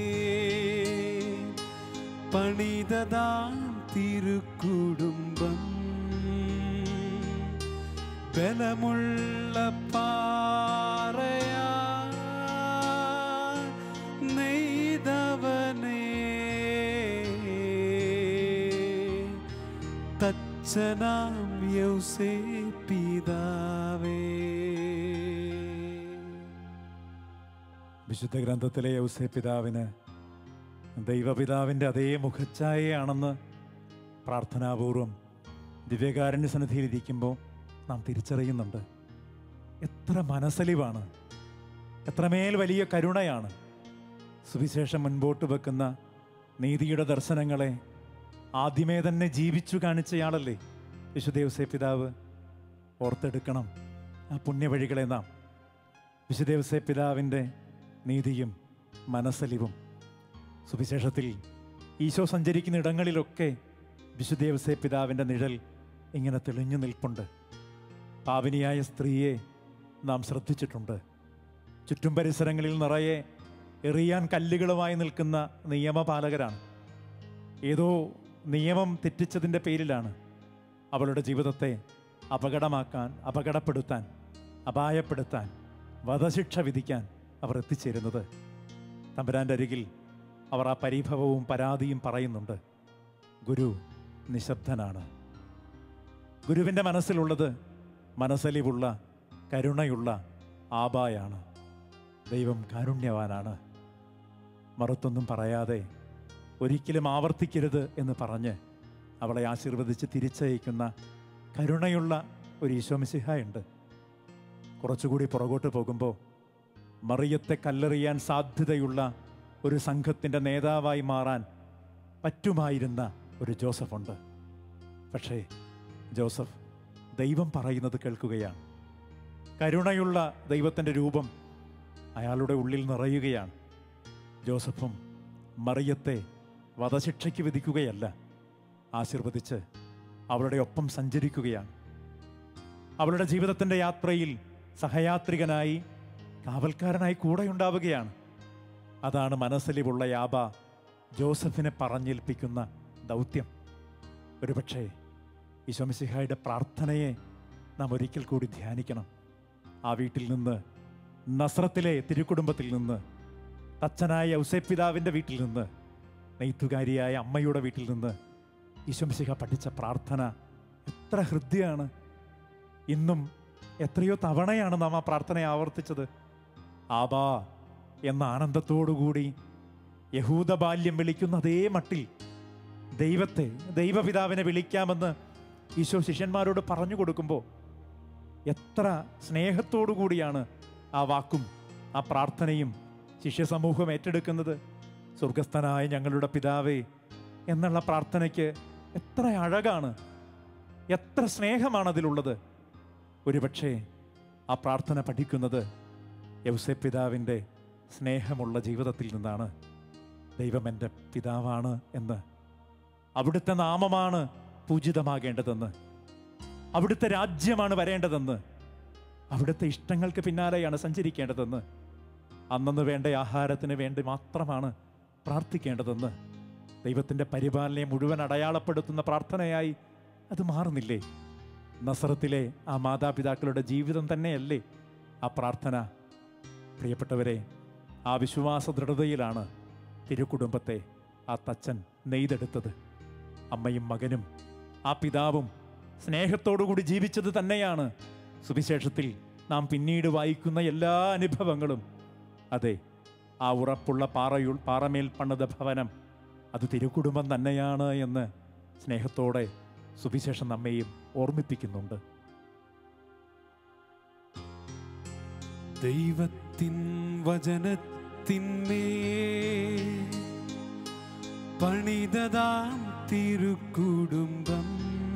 പണിതതാം തിരുക്കുടുംബം ബലമുള്ള പാറയാ നെയ്തവനേ തച്ചനാം യൗസേ പിതാവേ വിശുദ്ധ ഗ്രന്ഥത്തിലെ യൗസേ പിതാവിന് ദൈവപിതാവിൻ്റെ അതേ മുഖച്ഛായയാണെന്ന് പ്രാർത്ഥനാപൂർവം ദിവ്യകാരുണ്യ സന്നിധിയിലിരിക്കുമ്പോൾ നാം തിരിച്ചറിയുന്നുണ്ട് എത്ര മനസ്സലിവാണ് എത്രമേൽ വലിയ കരുണയാണ് സുവിശേഷം മുൻപോട്ട് വെക്കുന്ന നീതിയുടെ ദർശനങ്ങളെ ആദ്യമേ തന്നെ ജീവിച്ചു കാണിച്ചയാളല്ലേ വിശുദ്ധ യൗസേ പിതാവ് ഓർത്തെടുക്കണം ആ പുണ്യവഴികളെ നാം വിശുദ്ധ പിതാവിൻ്റെ നീതിയും മനസ്സലിവും സുവിശേഷത്തിൽ ഈശോ സഞ്ചരിക്കുന്ന ഇടങ്ങളിലൊക്കെ വിശുദ്ധ പിതാവിൻ്റെ നിഴൽ ഇങ്ങനെ തെളിഞ്ഞു നിൽപ്പുണ്ട് പാവിനിയായ സ്ത്രീയെ നാം ശ്രദ്ധിച്ചിട്ടുണ്ട് ചുറ്റും പരിസരങ്ങളിൽ നിറയെ എറിയാൻ കല്ലുകളുമായി നിൽക്കുന്ന നിയമപാലകരാണ് ഏതോ നിയമം തെറ്റിച്ചതിൻ്റെ പേരിലാണ് അവളുടെ ജീവിതത്തെ അപകടമാക്കാൻ അപകടപ്പെടുത്താൻ അപായപ്പെടുത്താൻ വധശിക്ഷ വിധിക്കാൻ അവർ എത്തിച്ചേരുന്നത് തമ്പുരാൻ്റെ അരികിൽ അവർ ആ പരിഭവവും പരാതിയും പറയുന്നുണ്ട് ഗുരു നിശബ്ദനാണ് ഗുരുവിൻ്റെ മനസ്സിലുള്ളത് മനസ്സലിവുള്ള കരുണയുള്ള ആബായാണ് ദൈവം കാരുണ്യവാനാണ് മറുത്തൊന്നും പറയാതെ ഒരിക്കലും ആവർത്തിക്കരുത് എന്ന് പറഞ്ഞ് അവളെ ആശീർവദിച്ച് തിരിച്ചയക്കുന്ന കരുണയുള്ള ഒരു ഈശോമിസിഹായുണ്ട് കുറച്ചുകൂടി പുറകോട്ട് പോകുമ്പോൾ മറിയത്തെ കല്ലെറിയാൻ സാധ്യതയുള്ള ഒരു സംഘത്തിൻ്റെ നേതാവായി മാറാൻ പറ്റുമായിരുന്ന ഒരു ജോസഫുണ്ട് പക്ഷേ ജോസഫ് ദൈവം പറയുന്നത് കേൾക്കുകയാണ് കരുണയുള്ള ദൈവത്തിൻ്റെ രൂപം അയാളുടെ ഉള്ളിൽ നിറയുകയാണ് ജോസഫും മറിയത്തെ വധശിക്ഷയ്ക്ക് വിധിക്കുകയല്ല ആശീർവദിച്ച് അവളുടെ ഒപ്പം സഞ്ചരിക്കുകയാണ് അവളുടെ ജീവിതത്തിൻ്റെ യാത്രയിൽ സഹയാത്രികനായി കാവൽക്കാരനായി കൂടെയുണ്ടാവുകയാണ് അതാണ് മനസ്സലിവുള്ള യാബ ജോസഫിനെ പറഞ്ഞേൽപ്പിക്കുന്ന ദൗത്യം ഒരുപക്ഷെ ഈശോമിസിഹായുടെ പ്രാർത്ഥനയെ നാം ഒരിക്കൽ കൂടി ധ്യാനിക്കണം ആ വീട്ടിൽ നിന്ന് നസ്രത്തിലെ തിരുക്കുടുംബത്തിൽ നിന്ന് തച്ചനായ ഔസേപ്പിതാവിൻ്റെ വീട്ടിൽ നിന്ന് നെയ്ത്തുകാരിയായ അമ്മയുടെ വീട്ടിൽ നിന്ന് ഈശോമിസിഹ പഠിച്ച പ്രാർത്ഥന എത്ര ഹൃദ്യമാണ് ഇന്നും എത്രയോ തവണയാണ് നാം ആ പ്രാർത്ഥന ആവർത്തിച്ചത് ആബാ എന്ന ആനന്ദത്തോടുകൂടി യഹൂദ ബാല്യം വിളിക്കുന്ന അതേ മട്ടിൽ ദൈവത്തെ ദൈവപിതാവിനെ വിളിക്കാമെന്ന് ഈശോ ശിഷ്യന്മാരോട് പറഞ്ഞു കൊടുക്കുമ്പോൾ എത്ര സ്നേഹത്തോടു കൂടിയാണ് ആ വാക്കും ആ പ്രാർത്ഥനയും ശിഷ്യസമൂഹം ഏറ്റെടുക്കുന്നത് സ്വർഗസ്ഥനായ ഞങ്ങളുടെ പിതാവേ എന്നുള്ള പ്രാർത്ഥനയ്ക്ക് എത്ര അഴകാണ് എത്ര സ്നേഹമാണ് അതിലുള്ളത് ഒരുപക്ഷെ ആ പ്രാർത്ഥന പഠിക്കുന്നത് യൗസെ പിതാവിൻ്റെ സ്നേഹമുള്ള ജീവിതത്തിൽ നിന്നാണ് ദൈവം എൻ്റെ പിതാവാണ് എന്ന് അവിടുത്തെ നാമമാണ് പൂജിതമാകേണ്ടതെന്ന് അവിടുത്തെ രാജ്യമാണ് വരേണ്ടതെന്ന് അവിടുത്തെ ഇഷ്ടങ്ങൾക്ക് പിന്നാലെയാണ് സഞ്ചരിക്കേണ്ടതെന്ന് അന്നന്ന് വേണ്ട ആഹാരത്തിന് വേണ്ടി മാത്രമാണ് പ്രാർത്ഥിക്കേണ്ടതെന്ന് ദൈവത്തിൻ്റെ പരിപാലനയെ മുഴുവൻ അടയാളപ്പെടുത്തുന്ന പ്രാർത്ഥനയായി അത് മാറുന്നില്ലേ നസറത്തിലെ ആ മാതാപിതാക്കളുടെ ജീവിതം തന്നെയല്ലേ ആ പ്രാർത്ഥന പ്രിയപ്പെട്ടവരെ ആ വിശ്വാസ ദൃഢതയിലാണ് തിരുക്കുടുംബത്തെ ആ തച്ചൻ നെയ്തെടുത്തത് അമ്മയും മകനും ആ പിതാവും സ്നേഹത്തോടുകൂടി ജീവിച്ചത് തന്നെയാണ് സുവിശേഷത്തിൽ നാം പിന്നീട് വായിക്കുന്ന എല്ലാ അനുഭവങ്ങളും അതെ ആ ഉറപ്പുള്ള പാറയുൾ പാറമേൽ പണിത ഭവനം അത് തിരുക്കുടുംബം തന്നെയാണ് എന്ന് സ്നേഹത്തോടെ സുവിശേഷം നമ്മെയും ഓർമ്മിപ്പിക്കുന്നുണ്ട് ദൈവത്തിൻ വചനത്തിന്മേ പണിതതാം തിരുക്കുടുംബം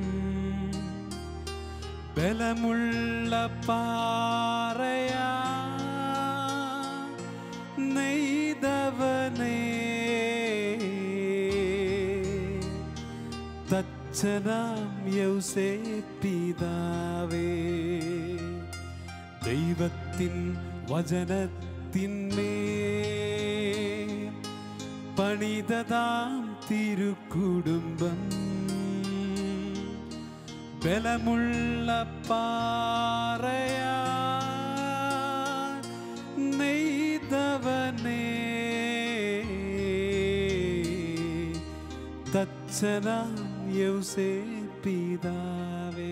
ബലമുള്ള പാറയാ നെയ്തവനേ തച്ചനാം യൗസേ പിതാവേ ദൈവത്തിൻ വചനത്തിന്മേ പണിതതാം തിരുക്കുടുംബം ബലമുള്ള പാറയാ നെയ്തവനേ തച്ചനാം യൗസേ പിതാവേ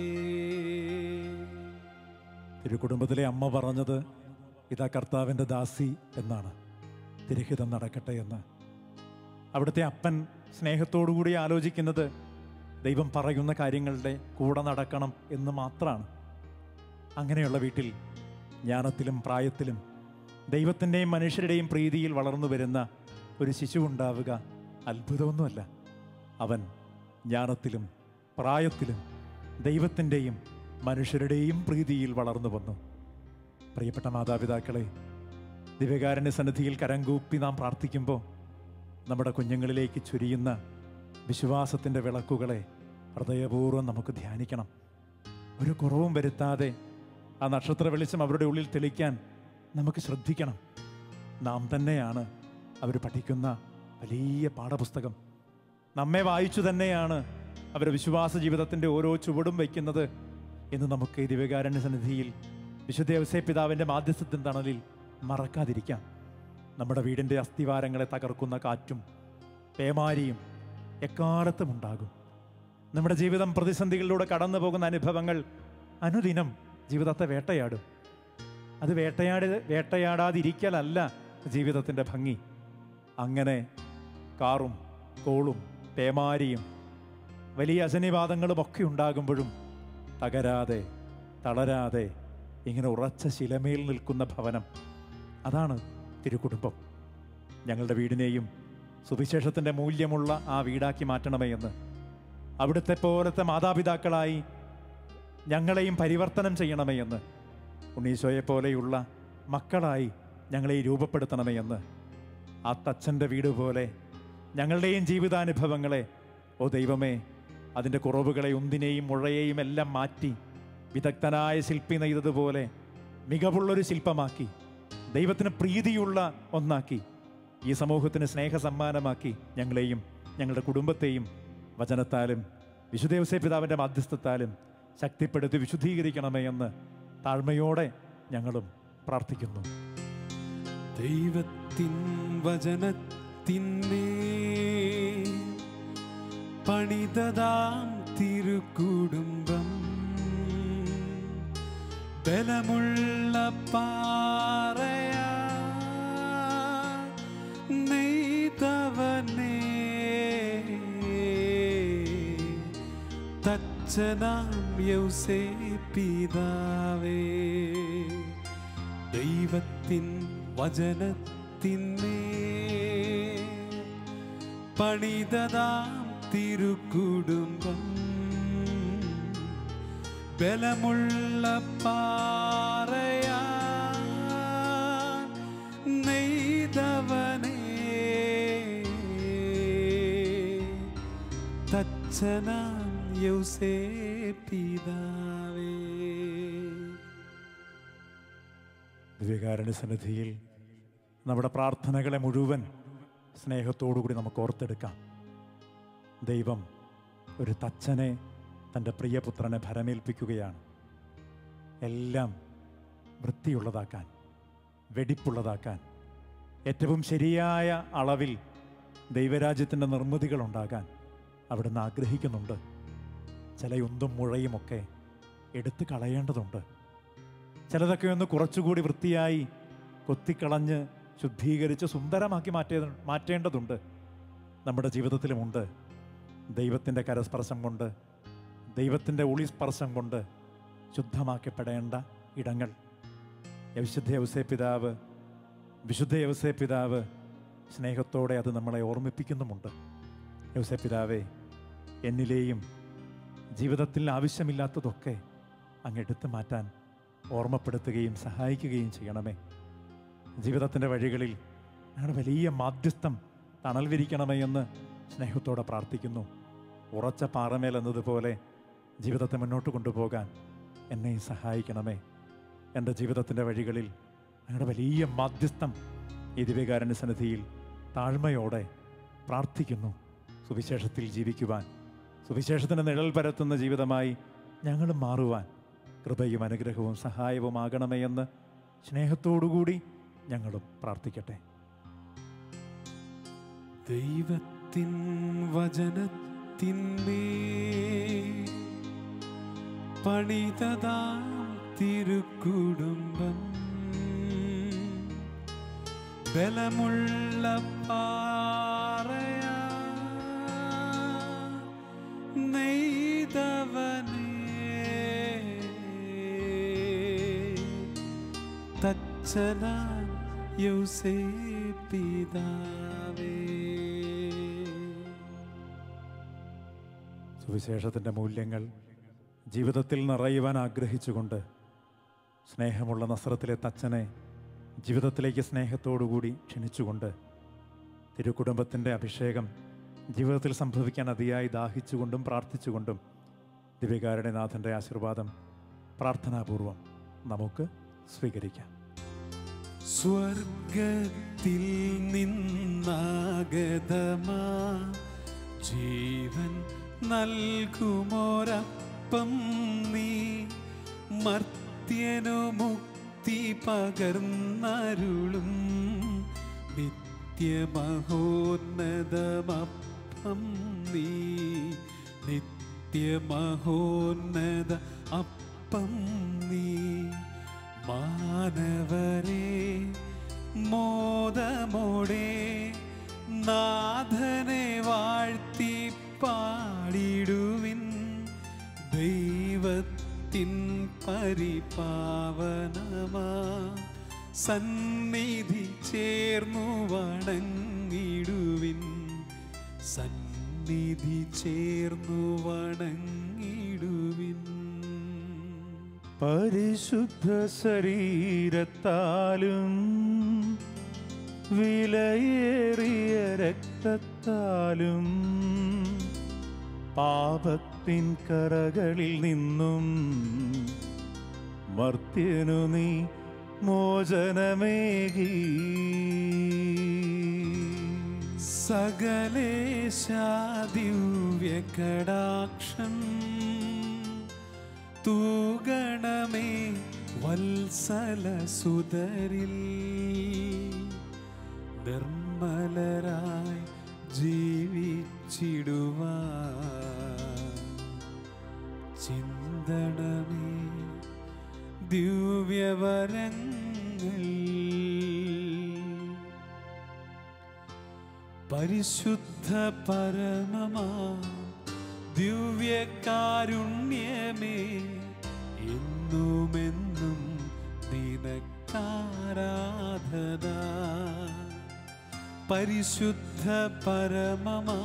തിരുക്കുടുംബത്തിലെ അമ്മ പറഞ്ഞത് ഇതാ കർത്താവിൻ്റെ ദാസി എന്നാണ് തിരഹിതം നടക്കട്ടെ എന്ന് അവിടുത്തെ അപ്പൻ സ്നേഹത്തോടുകൂടി ആലോചിക്കുന്നത് ദൈവം പറയുന്ന കാര്യങ്ങളുടെ കൂടെ നടക്കണം എന്ന് മാത്രമാണ് അങ്ങനെയുള്ള വീട്ടിൽ ജ്ഞാനത്തിലും പ്രായത്തിലും ദൈവത്തിൻ്റെയും മനുഷ്യരുടെയും പ്രീതിയിൽ വളർന്നു വരുന്ന ഒരു ശിശു ഉണ്ടാവുക അത്ഭുതമൊന്നുമല്ല അവൻ ജ്ഞാനത്തിലും പ്രായത്തിലും ദൈവത്തിൻ്റെയും മനുഷ്യരുടെയും പ്രീതിയിൽ വളർന്നു വന്നു പ്രിയപ്പെട്ട മാതാപിതാക്കളെ ദിവ്യകാരൻ്റെ സന്നിധിയിൽ കരംകൂപ്പി നാം പ്രാർത്ഥിക്കുമ്പോൾ നമ്മുടെ കുഞ്ഞുങ്ങളിലേക്ക് ചുരിയുന്ന വിശ്വാസത്തിൻ്റെ വിളക്കുകളെ ഹൃദയപൂർവ്വം നമുക്ക് ധ്യാനിക്കണം ഒരു കുറവും വരുത്താതെ ആ നക്ഷത്ര വെളിച്ചം അവരുടെ ഉള്ളിൽ തെളിക്കാൻ നമുക്ക് ശ്രദ്ധിക്കണം നാം തന്നെയാണ് അവർ പഠിക്കുന്ന വലിയ പാഠപുസ്തകം നമ്മെ വായിച്ചു തന്നെയാണ് അവരുടെ വിശ്വാസ ജീവിതത്തിൻ്റെ ഓരോ ചുവടും വയ്ക്കുന്നത് എന്ന് നമുക്ക് ഈ ദിവ്യകാരണ്യ സന്നിധിയിൽ വിശുദ്ധ വ്യവസായ പിതാവിൻ്റെ മാധ്യസ്ഥത്തിൻ തണലിൽ മറക്കാതിരിക്കാം നമ്മുടെ വീടിൻ്റെ അസ്ഥിവാരങ്ങളെ തകർക്കുന്ന കാറ്റും പേമാരിയും എക്കാലത്തും ഉണ്ടാകും നമ്മുടെ ജീവിതം പ്രതിസന്ധികളിലൂടെ കടന്നു പോകുന്ന അനുഭവങ്ങൾ അനുദിനം ജീവിതത്തെ വേട്ടയാടും അത് വേട്ടയാടി വേട്ടയാടാതിരിക്കലല്ല ജീവിതത്തിൻ്റെ ഭംഗി അങ്ങനെ കാറും കോളും പേമാരിയും വലിയ അശനിവാദങ്ങളും ഒക്കെ ഉണ്ടാകുമ്പോഴും തകരാതെ തളരാതെ ഇങ്ങനെ ഉറച്ച ശിലമേൽ നിൽക്കുന്ന ഭവനം അതാണ് തിരുക്കുടുംബം ഞങ്ങളുടെ വീടിനെയും സുവിശേഷത്തിൻ്റെ മൂല്യമുള്ള ആ വീടാക്കി മാറ്റണമേ എന്ന് അവിടുത്തെ പോലത്തെ മാതാപിതാക്കളായി ഞങ്ങളെയും പരിവർത്തനം ചെയ്യണമേ എന്ന് ഉണ്ണീശോയെ പോലെയുള്ള മക്കളായി ഞങ്ങളെ രൂപപ്പെടുത്തണമേ എന്ന് ആ തച്ചൻ്റെ വീട് പോലെ ഞങ്ങളുടെയും ജീവിതാനുഭവങ്ങളെ ഓ ദൈവമേ അതിൻ്റെ കുറവുകളെ ഒന്നിനെയും മുഴയെയും എല്ലാം മാറ്റി വിദഗ്ധനായ ശില്പി നെയ്തതുപോലെ മികവുള്ളൊരു ശില്പമാക്കി ദൈവത്തിന് പ്രീതിയുള്ള ഒന്നാക്കി ഈ സമൂഹത്തിന് സ്നേഹ സമ്മാനമാക്കി ഞങ്ങളെയും ഞങ്ങളുടെ കുടുംബത്തെയും വചനത്താലും വിശുദ്ധേവസേ പിതാവിൻ്റെ മാധ്യസ്ഥത്താലും ശക്തിപ്പെടുത്തി വിശുദ്ധീകരിക്കണമേ എന്ന് താഴ്മയോടെ ഞങ്ങളും പ്രാർത്ഥിക്കുന്നു ദൈവത്തിൻ വചനത്തിന്മേ പണിതതാം തിരുക്കുടുംബം ബലമുള്ള പാറയാ നെയ്തവനേ തച്ചനാം യൗസേ പിതാവേ ദൈവത്തിൻ വചനത്തിന്മേ പണിതതാം തിരുക്കുടുംബം ബലമുള്ള പാറയാ നെയ്തവനേ തച്ചനാം യൗസേ പിതാവേ ദിവ്യകാരുണ്യ സന്നിധിയിൽ നമ്മുടെ പ്രാർത്ഥനകളെ മുഴുവൻ സ്നേഹത്തോടുകൂടി നമുക്ക് ഓർത്തെടുക്കാം ദൈവം ഒരു തച്ചനെ തൻ്റെ പ്രിയപുത്രനെ ഭരമേൽപ്പിക്കുകയാണ് എല്ലാം വൃത്തിയുള്ളതാക്കാൻ വെടിപ്പുള്ളതാക്കാൻ ഏറ്റവും ശരിയായ അളവിൽ ദൈവരാജ്യത്തിൻ്റെ നിർമ്മിതികളുണ്ടാകാൻ അവിടുന്ന് ആഗ്രഹിക്കുന്നുണ്ട് ചില ഉന്തും മുഴയുമൊക്കെ എടുത്തു കളയേണ്ടതുണ്ട് ചിലതൊക്കെ ഒന്ന് കുറച്ചുകൂടി വൃത്തിയായി കൊത്തിക്കളഞ്ഞ് ശുദ്ധീകരിച്ച് സുന്ദരമാക്കി മാറ്റേ മാറ്റേണ്ടതുണ്ട് നമ്മുടെ ജീവിതത്തിലുമുണ്ട് ദൈവത്തിൻ്റെ കരസ്പർശം കൊണ്ട് ദൈവത്തിൻ്റെ ഉളിസ്പർശം കൊണ്ട് ശുദ്ധമാക്കപ്പെടേണ്ട ഇടങ്ങൾ വിശുദ്ധ യവസേ പിതാവ് വിശുദ്ധ യവസേ പിതാവ് സ്നേഹത്തോടെ അത് നമ്മളെ ഓർമ്മിപ്പിക്കുന്നുമുണ്ട് യവസേ പിതാവേ എന്നിലെയും ജീവിതത്തിൽ ആവശ്യമില്ലാത്തതൊക്കെ അങ്ങ് എടുത്തു മാറ്റാൻ ഓർമ്മപ്പെടുത്തുകയും സഹായിക്കുകയും ചെയ്യണമേ ജീവിതത്തിൻ്റെ വഴികളിൽ ഞങ്ങളുടെ വലിയ മാധ്യസ്ഥം തണൽ വിരിക്കണമേ എന്ന് സ്നേഹത്തോടെ പ്രാർത്ഥിക്കുന്നു ഉറച്ച പാറമേൽ എന്നതുപോലെ ജീവിതത്തെ മുന്നോട്ട് കൊണ്ടുപോകാൻ എന്നെ സഹായിക്കണമേ എൻ്റെ ജീവിതത്തിൻ്റെ വഴികളിൽ ഞങ്ങളുടെ വലിയ മാധ്യസ്ഥം ഈ ദിവ്യകാരൻ്റെ സന്നിധിയിൽ താഴ്മയോടെ പ്രാർത്ഥിക്കുന്നു സുവിശേഷത്തിൽ ജീവിക്കുവാൻ സുവിശേഷത്തിന് നിഴൽ പരത്തുന്ന ജീവിതമായി ഞങ്ങളും മാറുവാൻ കൃപയും അനുഗ്രഹവും സഹായവുമാകണമേ എന്ന് സ്നേഹത്തോടുകൂടി ഞങ്ങളും പ്രാർത്ഥിക്കട്ടെ ദൈവത്തിൻ വചനത്തിന്മേ പണിതതാം തിരുക്കുടുംബം ബലമുള്ള പാറയാ നെയ്തവനേ തച്ചനാം യൗസേ പിതാവേ സുവിശേഷത്തിൻ്റെ മൂല്യങ്ങൾ ജീവിതത്തിൽ നിറയുവാൻ ആഗ്രഹിച്ചുകൊണ്ട് സ്നേഹമുള്ള നസ്രത്തിലെ തച്ചനെ ജീവിതത്തിലേക്ക് സ്നേഹത്തോടുകൂടി ക്ഷണിച്ചുകൊണ്ട് തിരുക്കുടുംബത്തിൻ്റെ അഭിഷേകം ജീവിതത്തിൽ സംഭവിക്കാൻ അതിയായി ദാഹിച്ചുകൊണ്ടും പ്രാർത്ഥിച്ചുകൊണ്ടും ദിവ്യകാരുടെ നാഥൻ്റെ ആശീർവാദം പ്രാർത്ഥനാപൂർവം നമുക്ക് സ്വീകരിക്കാം സ്വർഗത്തിൽ നിന്നാഗതമാ ജീവൻ നൽകുമോരപ്പം നീ മർത്യനു മുക്തി പകർന്നരുളും നിത്യമഹോന്നതമപ്പം നീ നിത്യമഹോന്നത അപ്പം നീ മാനവരെ മോദമോടെ നാഥനെ വാഴ്ത്തി പാടിടുവിൻ ദൈവത്തിൻ പരിപാവനമാ സന്നിധി ചേർന്നു വണങ്ങിടുവിൻ സന്നിധി ചേർന്നു വണങ്ങിടുവിൻ പരിശുദ്ധ ശരീരത്താലും വിലയേറിയ രക്തത്താലും പാപത്തിൻ കറകളിൽ നിന്നും മർത്യനു നീ മോചനമേകി സകലേശാദിവ്യകടാക്ഷം തൂഗണമേ വത്സല സുതരിൽ നിർമ്മലരായി ജീവിച്ചിടുവാ ചിന്തണമേ ദിവ്യവരങ്ങൾ പരിശുദ്ധ പരമമാ ദിവ്യകാരുണ്യമേ എന്നുമെന്നും നിനക്കാരാധന പരിശുദ്ധ പരമമാ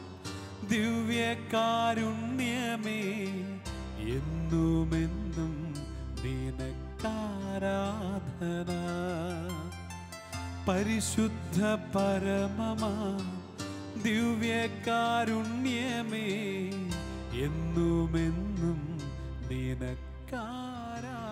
ദിവ്യകാരുണ്യമേ എന്നുമെന്നും നിനക്കാരാധന പരിശുദ്ധ പരമമാ ദിവ്യകാരുണ്യമേ എന്നുമെന്നും നിനക്കാരാധന